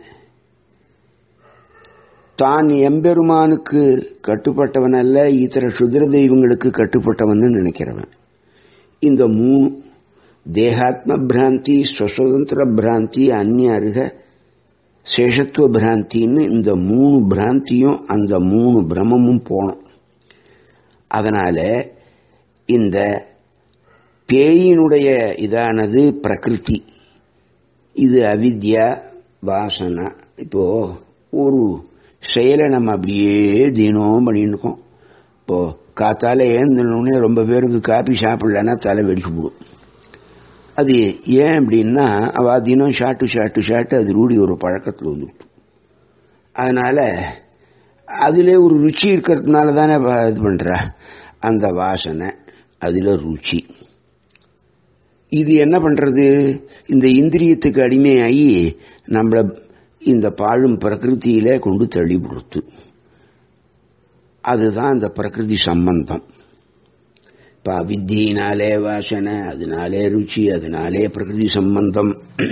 A: தான் எம்பெருமானுக்கு கட்டுப்பட்டவன் அல்ல இத்தர சுதிர தெய்வங்களுக்கு கட்டுப்பட்டவன் நினைக்கிறவன் இந்த மூணு தேகாத்ம பிராந்தி ஸ்வசுதந்திர பிராந்தி அந்நிய அருக சேஷத்துவ பிராந்தின்னு இந்த மூணு பிராந்தியும் அந்த மூணு பிரமமும் போனோம் அதனால இந்த பேயினுடைய இதானது பிரகிருதி இது அவித்யா வாசனா இப்போ ஒரு செயலை நம்ம அப்படியே தினம் பண்ணிட்டு இருக்கோம் இப்போ காத்தால ஏந்தனே ரொம்ப பேருக்கு காப்பி சாப்பிடலன்னா தலை வெடிச்சு போடும் அது ஏன் அப்படின்னா அவ தினம் ஷாட்டு ஷாட்டு ஷாட்டு அது ரூடி ஒரு பழக்கத்தில் வந்துவிட்டு அதனால அதில் ஒரு ருச்சி இருக்கிறதுனால தானே இது பண்ணுற அந்த வாசனை அதில் ருச்சி இது என்ன பண்ணுறது இந்த இந்திரியத்துக்கு அடிமையாகி நம்மளை இந்த பாழும் பிரகிருத்தியில கொண்டு தள்ளி கொடுத்து அதுதான் இந்த பிரகிருதி சம்பந்தம் இப்போ அவித்தியினாலே வாசனை அதனாலே ருச்சி அதனாலே பிரகிருதி சம்பந்தம்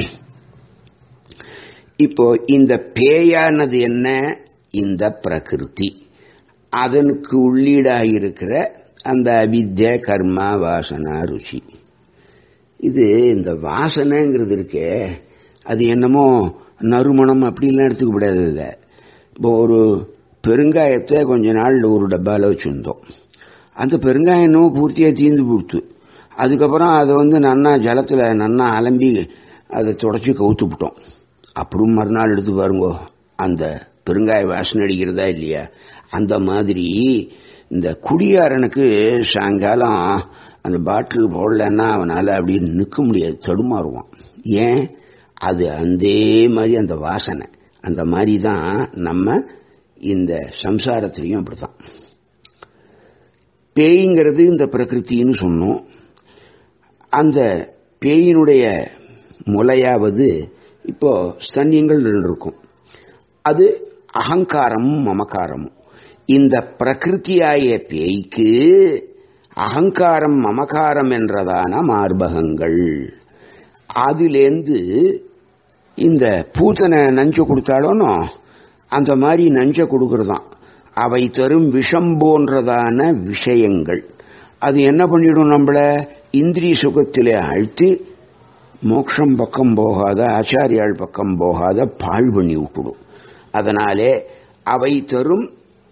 A: இப்போ இந்த பேயானது என்ன இந்த பிரகிருதி அதனுக்கு உள்ளீடாக இருக்கிற அந்த அவித்ய கர்மா வாசனா ருச்சி இது இந்த வாசனைங்கிறது இருக்கே அது என்னமோ நறுமணம் அப்படிலாம் எடுத்துக்க கூடாது இதை இப்போ ஒரு பெருங்காயத்தை கொஞ்ச நாள் ஒரு டப்பாவில் வச்சுருந்தோம் அந்த பெருங்காயம் என்னமோ பூர்த்தியாக தீர்ந்து கொடுத்து அதுக்கப்புறம் அதை வந்து நன்னா ஜலத்தில் நன்னா அலம்பி அதை தொடச்சி கவுத்து விட்டோம் அப்புறம் மறுநாள் எடுத்து பாருங்கோ அந்த பெருங்காய வாசனை அடிக்கிறதா இல்லையா அந்த மாதிரி இந்த குடியாரனுக்கு சாயங்காலம் அந்த பாட்டில் போடலன்னா அவனால் அப்படியே நிற்க முடியாது தடுமாறுவான் ஏன் அது அதே மாதிரி அந்த வாசனை அந்த மாதிரி தான் நம்ம இந்த சம்சாரத்திலையும் அப்படித்தான் பேய்ங்கிறது இந்த பிரகிருத்தின்னு சொன்னோம் அந்த பேயினுடைய முலையாவது இப்போ ஸ்தன்யங்கள் ரெண்டு இருக்கும் அது அகங்காரமும் மமக்காரமும் இந்த பிரகிருத்தியாய பேய்க்கு அகங்காரம் மமகாரம் என்றதான மார்பகங்கள் அதிலேந்து இந்த பூத்தனை நஞ்சு கொடுத்தாலும் அந்த மாதிரி நஞ்சை கொடுக்கறதாம் அவை தரும் விஷம் போன்றதான விஷயங்கள் அது என்ன பண்ணிடும் நம்மள இந்திரிய சுகத்திலே அழுத்தி மோட்சம் பக்கம் போகாத ஆச்சாரியாள் பக்கம் போகாத பாழ் பண்ணி விட்டுடும் அதனாலே அவை தரும்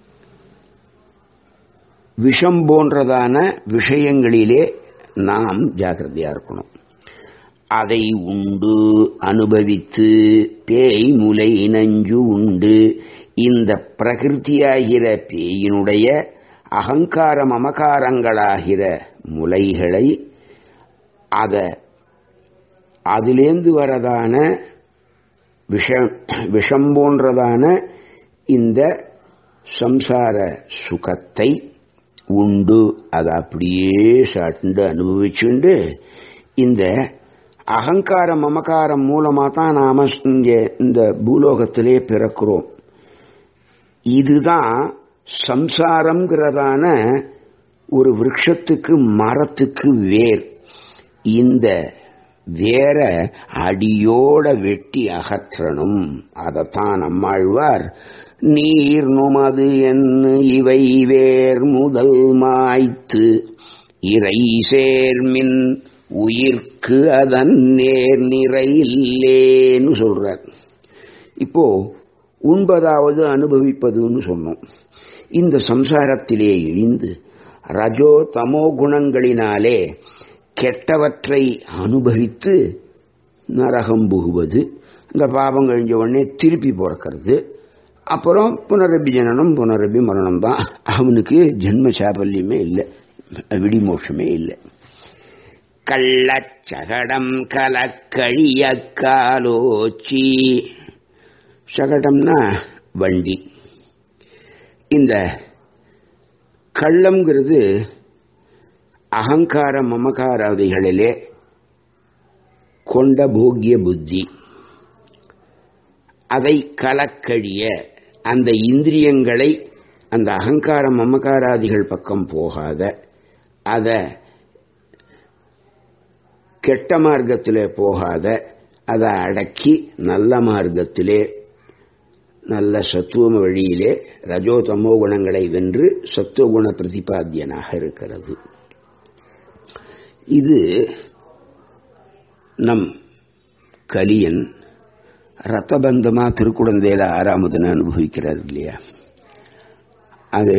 A: விஷம் போன்றதான விஷயங்களிலே நாம் ஜாக்கிரதையா இருக்கணும் அதை உண்டு அனுபவித்து பேய் முலை நஞ்சு உண்டு இந்த பிரகிருத்தியாகிற பேயினுடைய அகங்கார மமகாரங்களாகிற முலைகளை அத அதிலேந்து வரதான விஷம் விஷம் போன்றதான இந்த சம்சார சுகத்தை உண்டு அதை அப்படியே சாட்டு அனுபவிச்சுண்டு இந்த அகங்கார மமகாரம் மூலமாக தான் நாம இங்கே இந்த பூலோகத்திலே பிறக்கிறோம் இதுதான் சம்சாரம்ங்கிறதான ஒரு விரக்ஷத்துக்கு மரத்துக்கு வேர் இந்த வேற அடியோட வெட்டி அகற்றணும் அதைத்தான் நம்மாழ்வார் நீர் நுமது என்று இவை வேர் முதல் மாய்த்து இறை சேர்மின் உயிர்க்கு அதன் நேர் நிறை இல்லேன்னு சொல்றார் இப்போ உண்பதாவது அனுபவிப்பதுன்னு சொன்னோம் இந்த சம்சாரத்திலே இழிந்து ரஜோ தமோ குணங்களினாலே கெட்டவற்றை அனுபவித்து நரகம் புகுவது இந்த பாபம் கழிஞ்ச உடனே திருப்பி பிறக்கிறது அப்புறம் புனரபி ஜனனம் புனரபி மரணம் தான் அவனுக்கு ஜென்ம சாபல்யமே இல்லை விடிமோஷமே இல்லை கள்ளச்சகடம் கலக்கழிய காலோச்சி சகடம்னா வண்டி இந்த கள்ளம்ங்கிறது அகங்கார மமகாராதிகளிலே கொண்ட போக்கிய புத்தி அதை கலக்கழிய அந்த இந்திரியங்களை அந்த அகங்கார மமகாராதிகள் பக்கம் போகாத அதை கெட்ட மார்க்கத்திலே போகாத அதை அடக்கி நல்ல மார்க்கத்திலே நல்ல சத்துவ வழியிலே ரஜோ தமோ குணங்களை வென்று சத்துவகுண பிரதிபாத்தியனாக இருக்கிறது இது நம் கலியன் ரத்தபந்தமா திருக்குழந்தையில ஆறாமதுன்னு அனுபவிக்கிறார் இல்லையா அது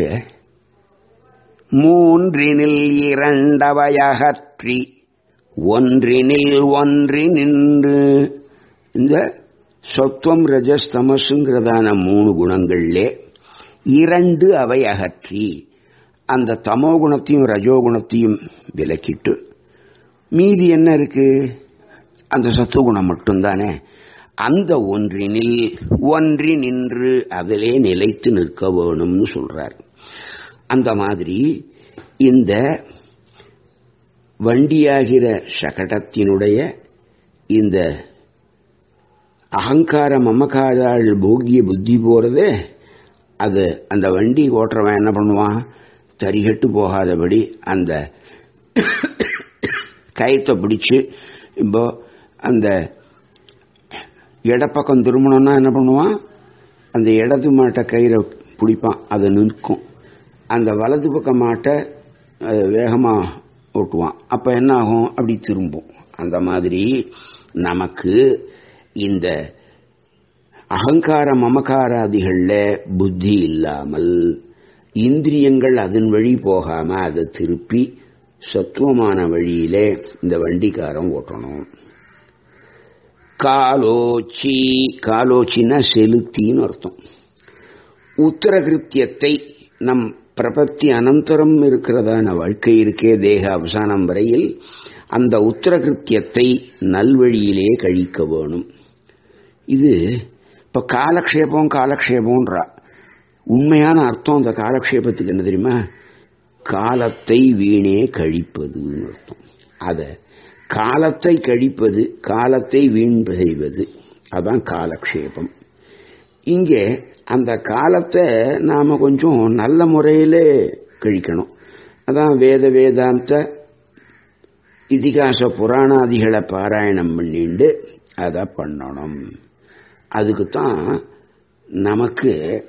A: மூன்றினில் இரண்டவையகற்றி ஒன்றினில் ஒன்றி நின்று இந்த சொத்துவம் ரஜஸ் தமசுங்கிறதான மூணு குணங்கள்லே இரண்டு அவை அகற்றி அந்த தமோ குணத்தையும் ரஜோகுணத்தையும் விலக்கிட்டு மீதி என்ன இருக்கு அந்த சத்துவகுணம் மட்டும்தானே அந்த ஒன்றினில் ஒன்றி நின்று அதிலே நிலைத்து நிற்க வேணும்னு சொல்றார் அந்த மாதிரி இந்த வண்டியாகிற சகடத்தினுடைய இந்த அகங்கார மமக்காரால் போகிய புத்தி போறதே அது அந்த வண்டி ஓட்டுறவன் என்ன பண்ணுவான் தரிகட்டு போகாதபடி அந்த கயத்தை பிடிச்சு இப்போ அந்த இடப்பக்கம் திரும்பணும்னா என்ன பண்ணுவான் அந்த இடது மாட்டை கயிறை பிடிப்பான் அதை நிற்கும் அந்த வலது பக்க மாட்டை வேகமாக ஓட்டுவான் அப்போ என்ன ஆகும் அப்படி திரும்பும் அந்த மாதிரி நமக்கு இந்த அகங்கார மமகாராதிகளில் புத்தி இல்லாமல் இந்திரியங்கள் அதன் வழி போகாம அதை திருப்பி சத்துவமான வழியிலே இந்த வண்டிக்காரம் ஓட்டணும் காலோச்சி காலோச்சின்னா செலுத்தின்னு அர்த்தம் உத்தரகிருத்தியத்தை நம் பிரபத்தி அனந்தரம் இருக்கிறதான வாழ்க்கை இருக்கே தேக அவசானம் வரையில் அந்த உத்தரகிருத்தியத்தை நல்வழியிலே கழிக்க வேணும் இது இப்போ காலக்ஷேபம் காலக்ஷேபம்ன்றா உண்மையான அர்த்தம் அந்த காலக்ஷேபத்துக்கு என்ன தெரியுமா காலத்தை வீணே கழிப்பதுன்னு அர்த்தம் அதை காலத்தை கழிப்பது காலத்தை வீண் செய்வது அதான் காலக்ஷேபம் இங்கே அந்த காலத்தை நாம் கொஞ்சம் நல்ல முறையில் கழிக்கணும் அதான் வேத வேதாந்த இதிகாச புராணாதிகளை பாராயணம் பண்ணிண்டு அதை பண்ணணும் அதுக்கு தான் நமக்கு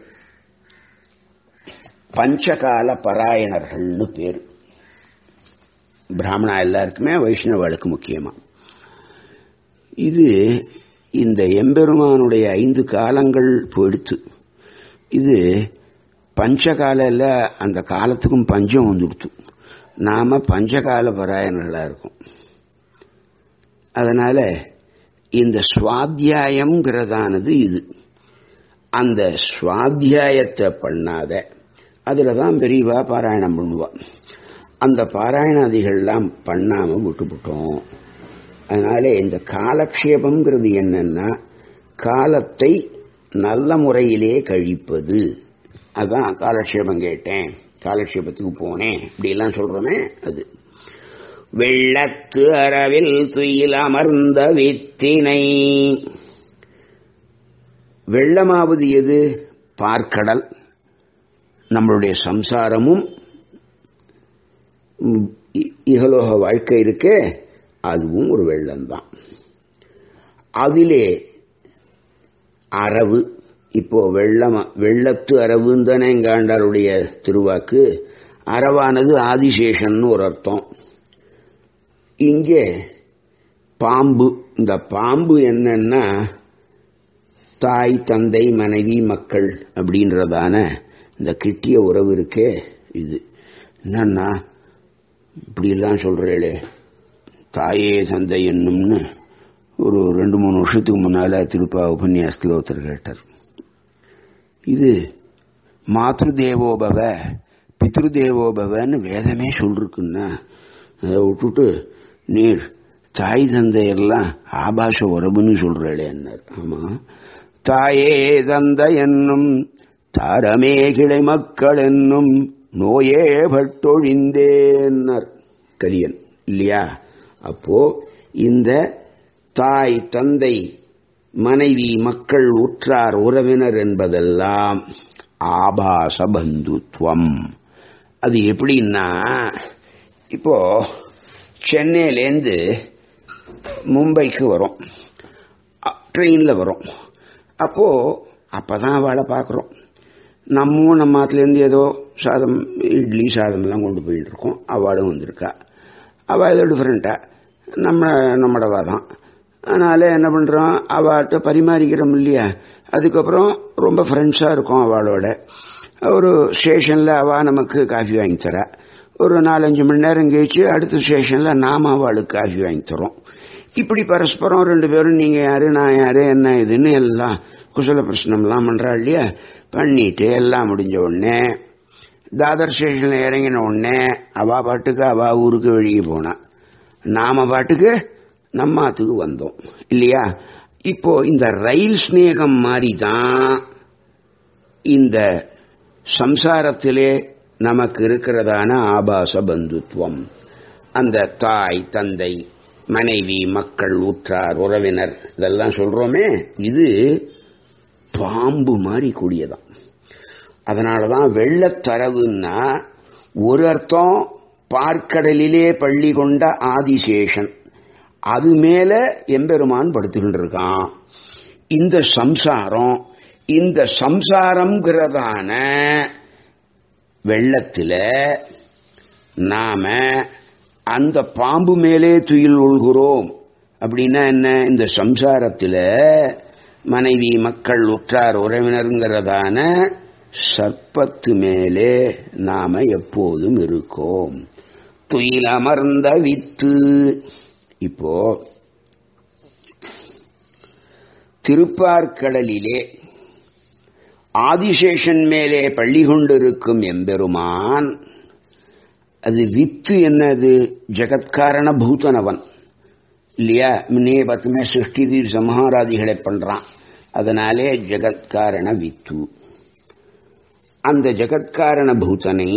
A: பஞ்சகால பராயணர்கள்னு பேர் பிராமணா எல்லாருக்குமே வைஷ்ணவர்களுக்கு முக்கியமா இது இந்த எம்பெருமானுடைய ஐந்து காலங்கள் போயிடுத்து இது பஞ்சகாலில் அந்த காலத்துக்கும் பஞ்சம் வந்துடுத்து நாம பஞ்சகால பராயணர்களாக இருக்கோம் அதனால இந்த சுவாத்தியாயம்ங்கிறதானது இது அந்த சுவாத்தியாயத்தை பண்ணாத அதில் தான் பெரியவா பாராயணம் பண்ணுவா அந்த பாராயணாதிகள்லாம் பண்ணாமல் விட்டுவிட்டோம் அதனால இந்த காலக்ஷேபம்ங்கிறது என்னன்னா காலத்தை நல்ல முறையிலே கழிப்பது அதான் காலக்ஷேபம் கேட்டேன் காலக்ஷேபத்துக்கு போனேன் இப்படிலாம் சொல்றோமே அது வெள்ளத்து அறவில் துயில் அமர்ந்த வித்தினை வெள்ளமாவது எது பார்க்கடல் நம்மளுடைய சம்சாரமும் இகலோக வாழ்க்கை இருக்கே அதுவும் ஒரு வெள்ளம்தான் அதிலே அரவு இப்போ வெள்ளம் வெள்ளத்து அரவுன்னு தானே எங்க ஆண்டாளுடைய திருவாக்கு அரவானது ஆதிசேஷன் ஒரு அர்த்தம் இங்கே பாம்பு இந்த பாம்பு என்னன்னா தாய் தந்தை மனைவி மக்கள் அப்படின்றதான இந்த கிட்டிய உறவு இருக்கே இது என்னன்னா இப்படிலாம் சொல்றேளே தாயே தந்தை என்னும்னு ஒரு ரெண்டு மூணு வருஷத்துக்கு முன்னால திருப்பா உபன்யாசத்தில் ஒருத்தர் கேட்டார் இது மாத்ரு தேவோபவ பித்ரு தேவோபவன்னு வேதமே சொல்லிருக்குன்னா அதை விட்டுட்டு நீர் தாய் தந்தையெல்லாம் ஆபாச உறவுன்னு சொல்றேன்னார் ஆமா தாயே தந்தை என்னும் தாரமே கிளை மக்கள் என்னும் நோயே பட்டொழிந்தேன்னார் கரியன் இல்லையா அப்போ இந்த தாய் தந்தை மனைவி மக்கள் உற்றார் உறவினர் என்பதெல்லாம் ஆபாச பந்துத்வம் அது எப்படின்னா இப்போ சென்னையிலேருந்து மும்பைக்கு வரும் ட்ரெயினில் வரும் அப்போ அப்பதான் அவளை பார்க்குறோம் நம்மவும் நம்ம மாத்துலேருந்து ஏதோ சாதம் இட்லி சாதம்லாம் கொண்டு போயிட்டு இருக்கோம் அவளும் வந்திருக்கா அவள் ஏதோ டிஃப்ரெண்ட்டாக நம்ம நம்மடவா தான் அதனால் என்ன பண்ணுறோம் அவள்கிட்ட பரிமாறிக்கிறோம் இல்லையா அதுக்கப்புறம் ரொம்ப ஃப்ரெண்ட்ஸாக இருக்கும் அவளோட ஒரு ஸ்டேஷனில் அவள் நமக்கு காஃபி வாங்கி தரா ஒரு நாலஞ்சு மணி நேரம் கழிச்சு அடுத்த ஸ்டேஷனில் நாம் அவளுக்கு காஃபி வாங்கி தரோம் இப்படி பரஸ்பரம் ரெண்டு பேரும் நீங்கள் யாரு நான் யாரு என்ன இதுன்னு எல்லாம் குசல பிரச்சனம்லாம் பண்ணுறா இல்லையா பண்ணிட்டு எல்லாம் முடிஞ்ச உடனே தாதர் ஸ்டேஷனில் இறங்கின உடனே அவா பாட்டுக்கு அவா ஊருக்கு வெளியே போனா நாம பாட்டுக்கு நம்ம ஆத்துக்கு வந்தோம் இல்லையா இப்போ இந்த ரயில் ஸ்நேகம் மாதிரி தான் இந்த சம்சாரத்திலே நமக்கு இருக்கிறதான ஆபாச பந்துத்துவம் அந்த தாய் தந்தை மனைவி மக்கள் உற்றார் உறவினர் இதெல்லாம் சொல்றோமே இது பாம்பு மாதிரி கூடியதான் அதனாலதான் வெள்ளத்தரவுன்னா ஒரு அர்த்தம் பார்க்கடலிலே பள்ளி கொண்ட ஆதிசேஷன் அது மேல எம்பெருமான் படுத்துக்கிட்டு இருக்கான் இந்த சம்சாரம் இந்த சம்சாரம்ங்கிறதான வெள்ளத்துல நாம அந்த பாம்பு மேலே துயில் உள்கிறோம் அப்படின்னா என்ன இந்த சம்சாரத்தில் மனைவி மக்கள் உற்றார் உறவினருங்கிறதான சர்ப்பத்து மேலே நாம எப்போதும் இருக்கோம் துயில் அமர்ந்த வித்து இப்போ திருப்பார்கடலிலே ஆதிசேஷன் மேலே பள்ளி கொண்டிருக்கும் எம்பெருமான் அது வித்து என்னது ஜெகத்காரண பூதனவன் இல்லையா முன்னே பார்த்துமே சிருஷ்டி சம்ஹாராதிகளை பண்றான் அதனாலே ஜெகத்காரண வித்து அந்த ஜெகத்காரண பூதனை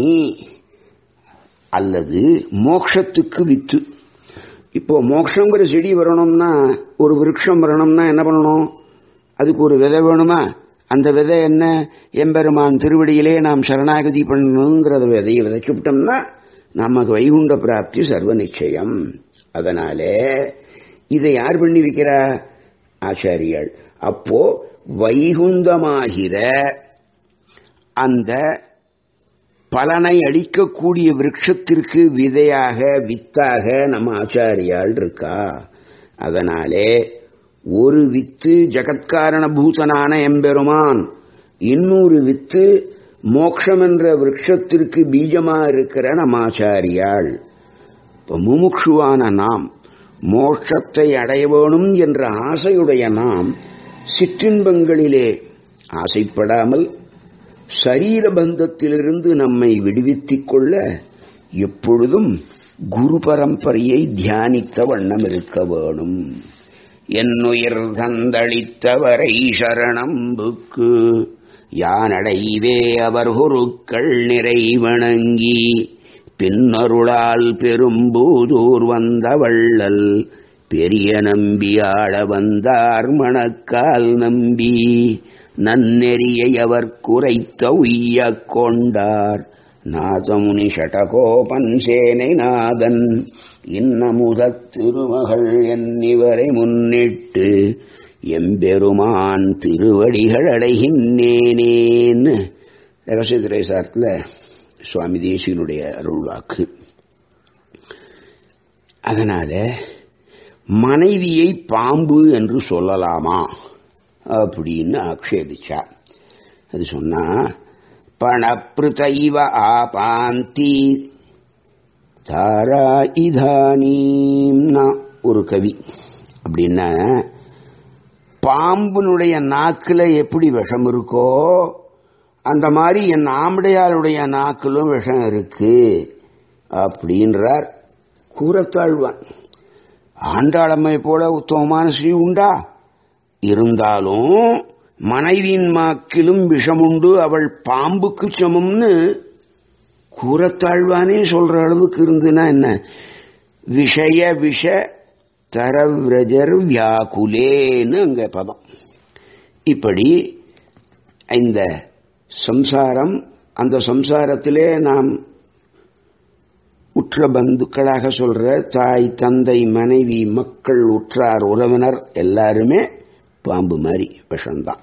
A: அல்லது மோக்ஷத்துக்கு வித்து இப்போ மோக்ஷங்கிற செடி வரணும்னா ஒரு விருட்சம் வரணும்னா என்ன பண்ணணும் அதுக்கு ஒரு விதை வேணுமா அந்த விதை என்ன எம்பெருமான் திருவடியிலே நாம் சரணாகதி பண்ணணுங்கிறத விதையை விதைச்சுட்டோம்னா நமக்கு வைகுண்ட பிராப்தி சர்வ நிச்சயம் அதனாலே இதை யார் பண்ணி வைக்கிறா ஆச்சாரியாள் அப்போ வைகுந்தமாகிற அந்த பலனை அளிக்கக்கூடிய விரக்ஷத்திற்கு விதையாக வித்தாக நம்ம ஆச்சாரியால் இருக்கா அதனாலே ஒரு வித்து ஜகத்காரண பூதனான எம்பெருமான் இன்னொரு வித்து மோக்ஷம் என்ற விரக்ஷத்திற்கு பீஜமா இருக்கிற நம்ம ஆச்சாரியாள் இப்போ முமுட்சுவான நாம் மோட்சத்தை அடைய வேணும் என்ற ஆசையுடைய நாம் சிற்றின்பங்களிலே ஆசைப்படாமல் சரீர பந்தத்திலிருந்து நம்மை விடுவித்துக் கொள்ள எப்பொழுதும் குரு பரம்பரையை தியானித்த வண்ணம் இருக்க வேணும் என்னுயிர் தந்தளித்தவரை சரணம்புக்கு யானடைவே அவர் குருக்கள் நிறை வணங்கி பின்னருளால் பெரும்பூதூர் வந்த வள்ளல் பெரிய நம்பியாள வந்தார் மணக்கால் நம்பி நன்னெறியை அவர் குறைத்த உய்யக் கொண்டார் நாதமுனி ஷடகோபன் சேனை நாதன் இன்னமுதத் திருமகள் என்னிவரை முன்னிட்டு எம்பெருமான் திருவடிகள் அடைகின்றேனேன்னு ரகசிய திரைசாரத்தில் சுவாமி தேசியனுடைய அருள் வாக்கு அதனால மனைவியை பாம்பு என்று சொல்லலாமா அப்படின்னு ஆக்ஷேபிச்சா அது சொன்னா பணப்பிருதைவ ஆபாந்தி தாரா இதானீம்னா ஒரு கவி அப்படின்னா பாம்பினுடைய நாக்குல எப்படி விஷம் இருக்கோ அந்த மாதிரி என் ஆம்படையாளுடைய நாக்கிலும் விஷம் இருக்கு அப்படின்றார் கூறத்தாழ்வான் ஆண்டாளம்மை போல உத்தமமான ஸ்ரீ உண்டா இருந்தாலும் மனைவியின் மாக்கிலும் விஷமுண்டு அவள் பாம்புக்கு சமம்னு கூறத்தாழ்வானே சொல்ற அளவுக்கு இருந்துன்னா என்ன விஷய விஷ தரவிரஜர் வியாக்குலேன்னு அங்க பதம் இப்படி இந்த சம்சாரம் அந்த சம்சாரத்திலே நாம் உற்ற பந்துக்களாக சொல்ற தாய் தந்தை மனைவி மக்கள் உற்றார் உறவினர் எல்லாருமே பாம்பு மாதிரி விஷம்தான்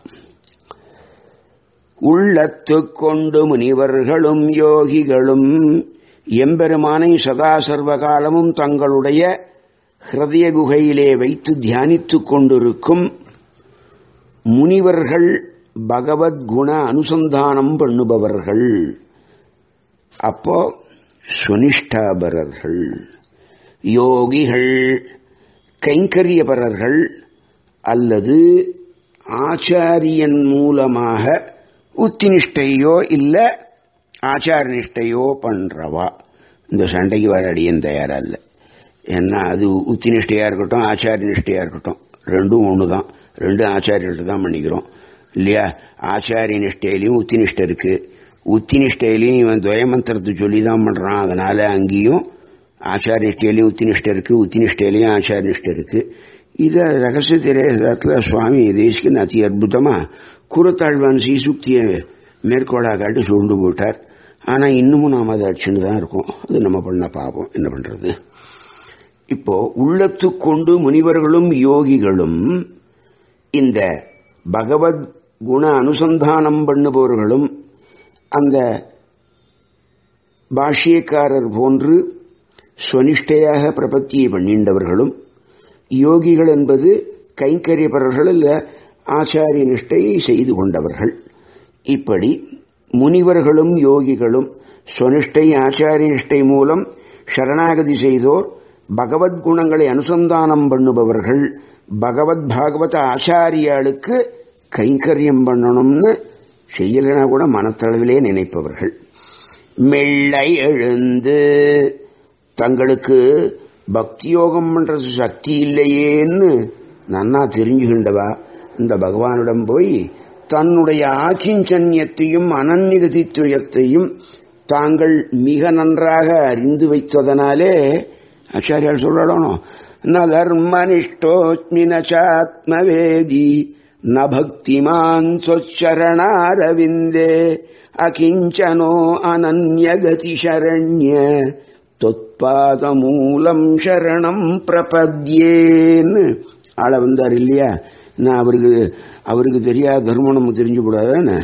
A: உள்ளத்து கொண்டு முனிவர்களும் யோகிகளும் எம்பெருமானை சதா சர்வகாலமும் தங்களுடைய ஹிருதய குகையிலே வைத்து தியானித்துக் கொண்டிருக்கும் முனிவர்கள் பகவத்குண அனுசந்தானம் பண்ணுபவர்கள் அப்போ சுனிஷ்டாபரர்கள் யோகிகள் கைங்கரியபரர்கள் அல்லது ஆச்சாரியன் மூலமாக உத்தினிஷ்டையோ இல்ல ஆச்சார நிஷ்டையோ பண்றவா இந்த சண்டைக்கு வர அடியன் தயாரா இல்லை ஏன்னா அது உத்தி நிஷ்டையா இருக்கட்டும் ஆச்சாரிய நிஷ்டையா இருக்கட்டும் ரெண்டும் ஒன்று தான் ரெண்டும் ஆச்சாரியர்கிட்ட தான் பண்ணிக்கிறோம் இல்லையா ஆச்சாரிய நிஷ்டையிலையும் உத்தி நிஷ்டை இருக்கு உத்தி நிஷ்டையிலையும் இவன் துவயமந்திரத்தை சொல்லி தான் பண்றான் அதனால அங்கேயும் ஆச்சாரிய நிஷ்டையிலையும் உத்தி நிஷ்டை இருக்கு உத்தி நிஷ்டையிலையும் ஆச்சாரிய நிஷ்டை இருக்கு இதை ரகசிய திரையத்தில் சுவாமி தேசிகன் அதி அற்புதமா குரத்தாழ்வான் சீசுக்தியை மேற்கோளாக காட்டி சுருண்டு போட்டார் ஆனா இன்னமும் நாம் அதை அடிச்சுன்னு தான் இருக்கோம் அது நம்ம பண்ண பாப்போம் என்ன பண்றது இப்போ உள்ளத்து கொண்டு முனிவர்களும் யோகிகளும் இந்த பகவத் குண அனுசந்தானம் பண்ணுபவர்களும் அந்த பாஷ்யக்காரர் போன்று ஸ்வனிஷ்டையாக பிரபத்தியை பண்ணிண்டவர்களும் யோகிகள் என்பது கைங்கரியப்பரர்கள் அல்ல ஆச்சாரிய நிஷ்டையை செய்து கொண்டவர்கள் இப்படி முனிவர்களும் யோகிகளும் ஸ்வனிஷ்டை ஆச்சாரிய நிஷ்டை மூலம் சரணாகதி செய்தோர் பகவத் குணங்களை அனுசந்தானம் பண்ணுபவர்கள் பகவத் பாகவத ஆச்சாரியாளுக்கு கைங்கரியம் பண்ணணும்னு செய்யலைனா கூட மனத்தளவிலே நினைப்பவர்கள் மெல்லை எழுந்து தங்களுக்கு பக்தி யோகம் பண்றது சக்தி இல்லையேன்னு நன்னா தெரிஞ்சுகின்றவா இந்த பகவானிடம் போய் தன்னுடைய ஆக்கிஞ்சன்யத்தையும் அனன்யகதித்துவத்தையும் தாங்கள் மிக நன்றாக அறிந்து வைத்ததனாலே ஆச்சாரியால் சொல்லணும் ந தர்மனிஷ்டோஸ்மி நாத்மவேதி ந பக்திமான் சொச்சரணாரவிந்தே அகிஞ்சனோ அனன்யகதி சரண்ய தொத்பாதமூலம் சரணம் பிரபத்யேன்னு ஆள வந்தார் இல்லையா நான் அவருக்கு அவருக்கு தெரியாத தர்மம் நம்ம தெரிஞ்சு கூடாதானே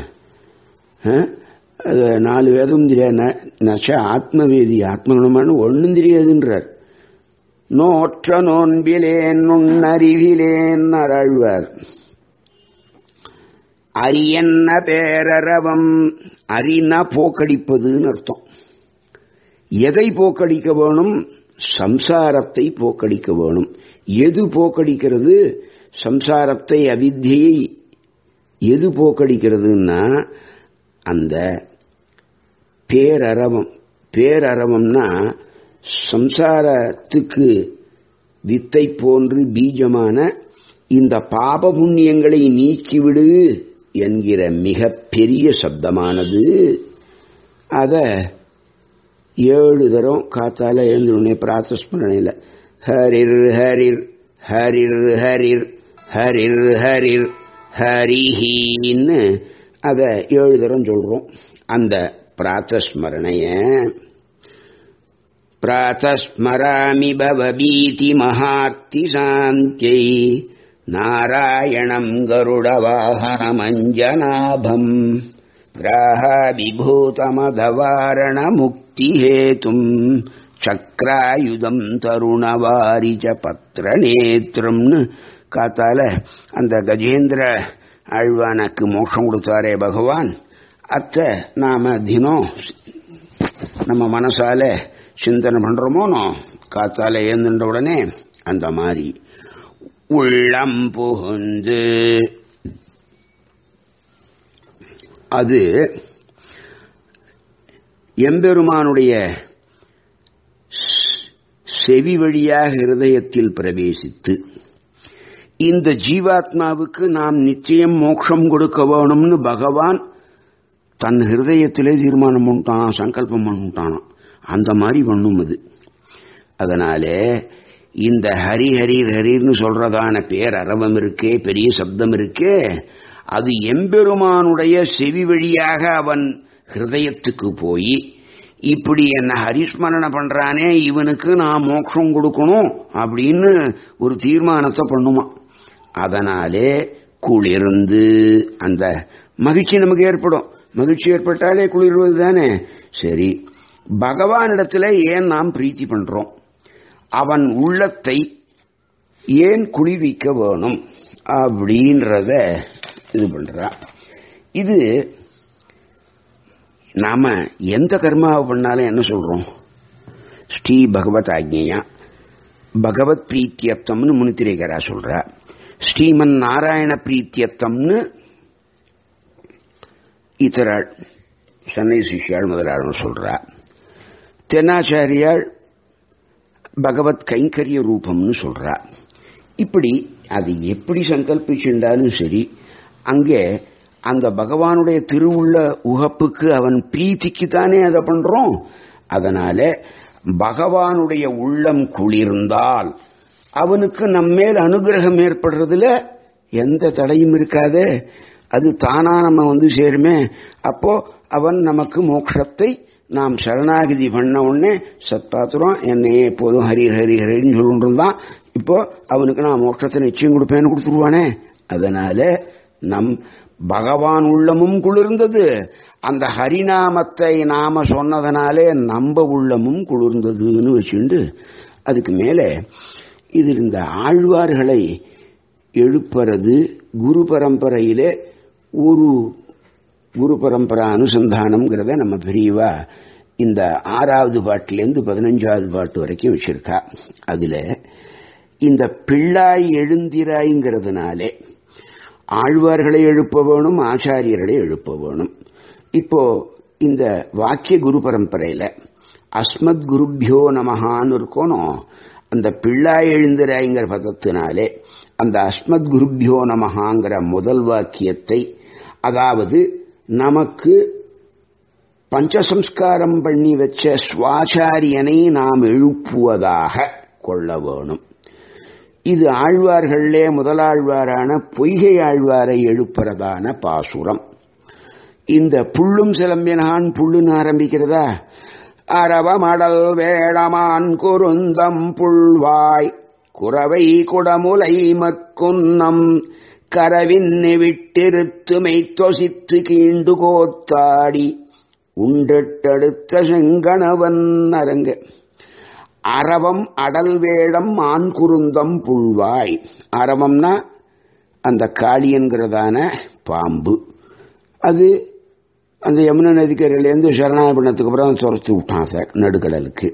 A: அது நாலு வேதம் தெரியாது நச்சா ஆத்மவேதி ஆத்மகுணமான ஒன்றும் தெரியாதுன்றார் நோற்ற நோன்பிலேன் நுண்ணறிவிலேன் அறாழ்வார் அரியன்ன பேரரவம் அரினா போக்கடிப்பதுன்னு அர்த்தம் எதை போக்கடிக்க வேணும் சம்சாரத்தை போக்கடிக்க வேணும் எது போக்கடிக்கிறது சம்சாரத்தை அவித்தியை எது போக்கடிக்கிறதுன்னா அந்த பேரரவம் பேரரவம்னா சம்சாரத்துக்கு வித்தை போன்று பீஜமான இந்த பாப புண்ணியங்களை நீக்கிவிடு என்கிற மிக பெரிய சப்தமானது அத ஏழு தரம் காத்தால எழுந்துடனே பிரார்த்தஸ்மரணையில் ஹரிர் ஹரிர் ஹரிர் ஹரிர் ஹரிர் ஹரிர் ஹரிஹின்னு அதை ஏழு தரம் சொல்றோம் அந்த பிராத்தஸ்மரணைய பிராத்தஸ்மராமி பவபீதி மகார்த்தி சாந்தியை நாராயணம் கருடவாகனமஞ்சனாபம் கிராஹாபிபூதமதவாரணமுக்திஹேதும் சக்ராயுதம் தருணவாரிஜ பத்திரநேத்திரம்னு காத்தால அந்த கஜேந்திர ஆழ்வானுக்கு மோட்சம் கொடுத்தாரே பகவான் அத்த நாம தினம் நம்ம மனசால சிந்தனை பண்றோமோனோ காத்தால ஏந்துட்ட உடனே அந்த மாதிரி உள்ளம் புகுந்து அது எம்பெருமானுடைய செவி வழியாக ஹிருதயத்தில் பிரவேசித்து இந்த ஜீவாத்மாவுக்கு நாம் நிச்சயம் மோட்சம் கொடுக்க வேணும்னு பகவான் தன் ஹிருதயத்திலே தீர்மானம் பண்ணிட்டான் சங்கல்பம் பண்ணிட்டானான் அந்த மாதிரி பண்ணும் அது அதனால இந்த ஹரி ஹரி ஹரின்னு சொல்றதான பேர் அரவம் இருக்கே பெரிய சப்தம் இருக்கே அது எம்பெருமானுடைய செவி வழியாக அவன் ஹிருதயத்துக்கு போய் இப்படி என்ன ஹரிஸ்மரணை பண்றானே இவனுக்கு நான் மோட்சம் கொடுக்கணும் அப்படின்னு ஒரு தீர்மானத்தை பண்ணுமா அதனாலே குளிர்ந்து அந்த மகிழ்ச்சி நமக்கு ஏற்படும் மகிழ்ச்சி ஏற்பட்டாலே குளிர்வது தானே சரி பகவானிடத்துல ஏன் நாம் பிரீத்தி பண்றோம் அவன் உள்ளத்தை ஏன் குளிர்விக்க வேணும் அப்படின்றத இது பண்றா இது நாம எந்த கர்மாவை பண்ணாலும் என்ன சொல்றோம் ஸ்ரீ பகவத் ஆக்ஞையா பகவத் பிரீத்தியப்தம்னு முனித்திரேகரா சொல்றா ஸ்ரீமன் நாராயண பிரீத்தியப்தம்னு இத்தராள் சென்னை சிஷ்யாள் முதலாளர் சொல்றா தென்னாச்சாரியாள் பகவத் கைங்கரிய ரூபம்னு சொல்றா இப்படி அது எப்படி சங்கல்பிச்சுண்டாலும் சரி அங்கே அந்த பகவானுடைய திருவுள்ள உகப்புக்கு அவன் பிரீத்திக்கு தானே அதை பண்றோம் அதனால பகவானுடைய உள்ளம் குளிர்ந்தால் அவனுக்கு நம்மேல் அனுகிரகம் ஏற்படுறதுல எந்த தடையும் இருக்காதே அது தானா நம்ம வந்து சேருமே அப்போ அவன் நமக்கு மோட்சத்தை நாம் சரணாகிதி பண்ண உடனே சத்பாத்திரம் என்னையே எப்போதும் ஹரி ஹரி ஹரின்னு சொல்லிட்டு இருந்தான் இப்போ அவனுக்கு நான் மோட்சத்தை நிச்சயம் கொடுப்பேன்னு கொடுத்துருவானே அதனால நம் பகவான் உள்ளமும் குளிர்ந்தது அந்த ஹரிநாமத்தை நாம சொன்னதனாலே நம்ப உள்ளமும் குளிர்ந்ததுன்னு வச்சுண்டு அதுக்கு மேலே இது இந்த ஆழ்வார்களை எழுப்புறது குரு பரம்பரையிலே ஒரு குரு பரம்பரா அனுசந்தானம்ங்கிறத நம்ம பெரியவா இந்த ஆறாவது பாட்டிலேருந்து பதினஞ்சாவது பாட்டு வரைக்கும் வச்சிருக்கா அதுல இந்த பிள்ளாய் எழுந்திராய்ங்கிறதுனாலே ஆழ்வார்களை எழுப்ப வேணும் ஆச்சாரியர்களை எழுப்ப வேணும் இப்போ இந்த வாக்கிய குரு பரம்பரையில அஸ்மத் குருபியோ நமகான்னு இருக்கணும் அந்த பிள்ளாய் எழுந்திராய்ங்கிற பதத்தினாலே அந்த அஸ்மத் குருபியோ நமகாங்கிற முதல் வாக்கியத்தை அதாவது நமக்கு பஞ்சசம்ஸ்காரம் பண்ணி வச்ச சுவாச்சாரியனை நாம் எழுப்புவதாக கொள்ள வேணும் இது ஆழ்வார்களே முதலாழ்வாரான பொய்கை ஆழ்வாரை எழுப்புறதான பாசுரம் இந்த புள்ளும் சிலம்பினான் புல்லுன்னு ஆரம்பிக்கிறதா அரவமடல் வேடமான் குருந்தம் புள்வாய் குறவை குடமுலை மக்குன்னம் கரவின்னு விட்டிருத்துமை தொசித்து கீண்டு கோத்தாடி உண்டிட்டெடுத்த செங்கணவன் அரங்க அரவம் அடல் வேடம் ஆண் குருந்தம் புல்வாய் அரவம்னா அந்த காளியன்கிறதான பாம்பு அது அந்த யமுனை நதிக்கரையிலேருந்து சரணாபணத்துக்கு அப்புறம் துரத்து விட்டான் சார் நடுக்கடலுக்கு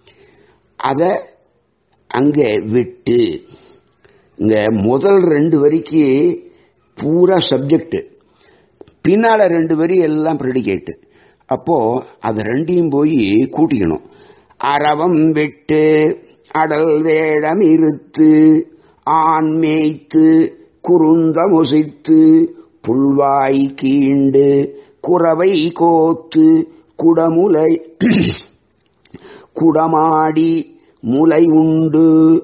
A: அதை அங்கே விட்டு இங்க முதல் ரெண்டு வரிக்கு பூரா சப்ஜெக்ட் பின்னால ரெண்டு வரி எல்லாம் ப்ரெடிகேட்டு அப்போ அது ரெண்டையும் போய் கூட்டிக்கணும் அறவம் விட்டு அடல் வேடம் இருத்து ஆண் மேய்த்து குறுந்த முசித்து புல்வாய் கீண்டு குறவை கோத்து குடமுலை குடமாடி முலை உண்டு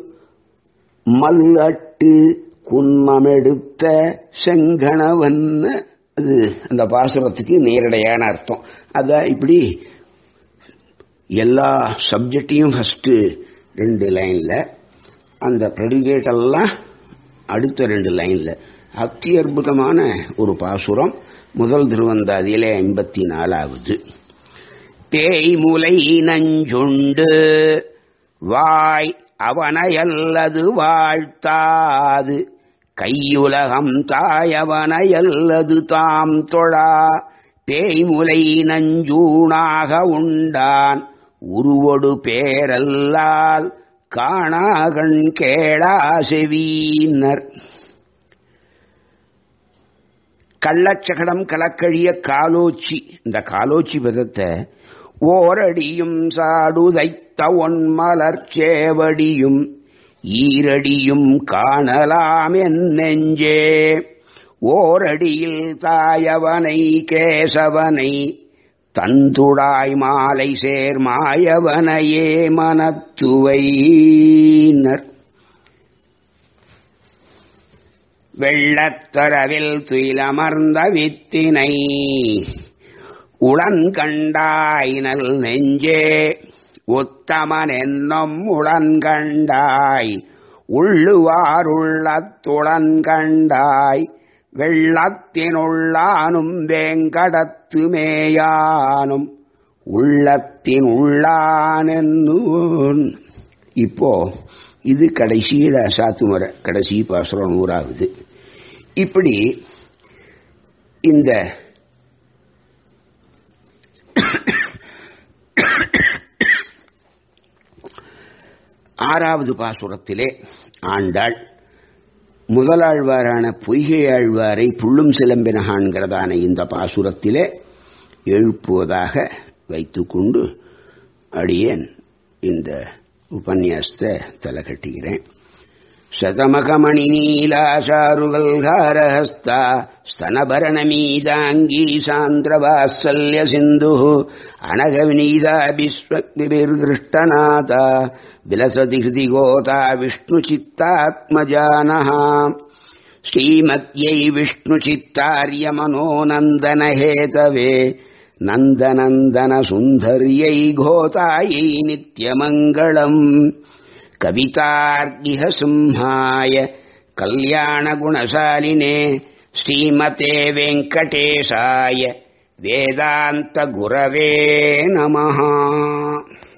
A: மல்லட்டு குன்னமெடுத்த செங்கணவன் அது அந்த பாசுரத்துக்கு நேரடியான அர்த்தம் அத இப்படி எல்லா சப்ஜெக்டையும் ஃபஸ்ட்டு ரெண்டு லைனில் அந்த ப்ரெடிகேட் எல்லாம் அடுத்த ரெண்டு லைனில் அத்தி அற்புதமான ஒரு பாசுரம் முதல் திருவந்தாதியிலே ஐம்பத்தி நாலாவது தேய்முலை நஞ்சுண்டு வாய் அவனையல்லது வாழ்த்தாது கையுலகம் தாயவனையல்லது தாம் தொழா பேய்முலை நஞ்சூணாக உண்டான் உருவொடு பேரல்லால் காணாகண் கேளா செவீனர் கள்ளச்சகடம் கலக்கழிய காலோச்சி இந்த காலோச்சி பதத்தை ஓரடியும் சாடுதைத்த ஒன்மலர் சேவடியும் ஈரடியும் காணலாம் என் நெஞ்சே ஓரடியில் தாயவனை கேசவனை தந்துடாய் மாலை சேர் மாயவனையே மனத்துவையினர் வெள்ளத்தரவில் துயிலமர்ந்த வித்தினை உளன்கண்டாயினல் நெஞ்சே உத்தமன் என்னும் உளன்கண்டாய் உள்ளுவாருள்ளத்துளன்கண்டாய் வெள்ளத்தினுள்ளானும் வேங்கடத்து மேயானும் உள்ளத்தின் உள்ளானென்னு இப்போ இது கடைசியில சாத்துமுறை கடைசி பாசுரம் நூறாவது இப்படி இந்த ஆறாவது பாசுரத்திலே ஆண்டாள் முதலாழ்வாரான பொய்கை ஆழ்வாரை புள்ளும் சிலம்பினகான்கிறதான இந்த பாசுரத்திலே எழுப்புவதாக வைத்துக்கொண்டு அடியேன் இந்த உபன்யாசத்தை தலை கட்டுகிறேன் శతమకమణి నీలాశారుగల్ఘారహస్తా స్తనభరణమీదాంగీ సాంద్రవాత్సల్య సింధు అనఘవినీదాభిస్వగ్నిభిర్దృష్టనాథ విలసతి హృది గోతా విష్ణుచిత్తాత్మజానః శ్రీమత్యై విష్ణుచిత్తార్యమనోనందనహేతవే నందనందన సుందర్యై ఘోతాయై నిత్యమంగళం कवितार्गिह सिंहाय कल्याणगुणशालिने श्रीमते वेङ्कटेशाय वेदान्तगुरवे नमः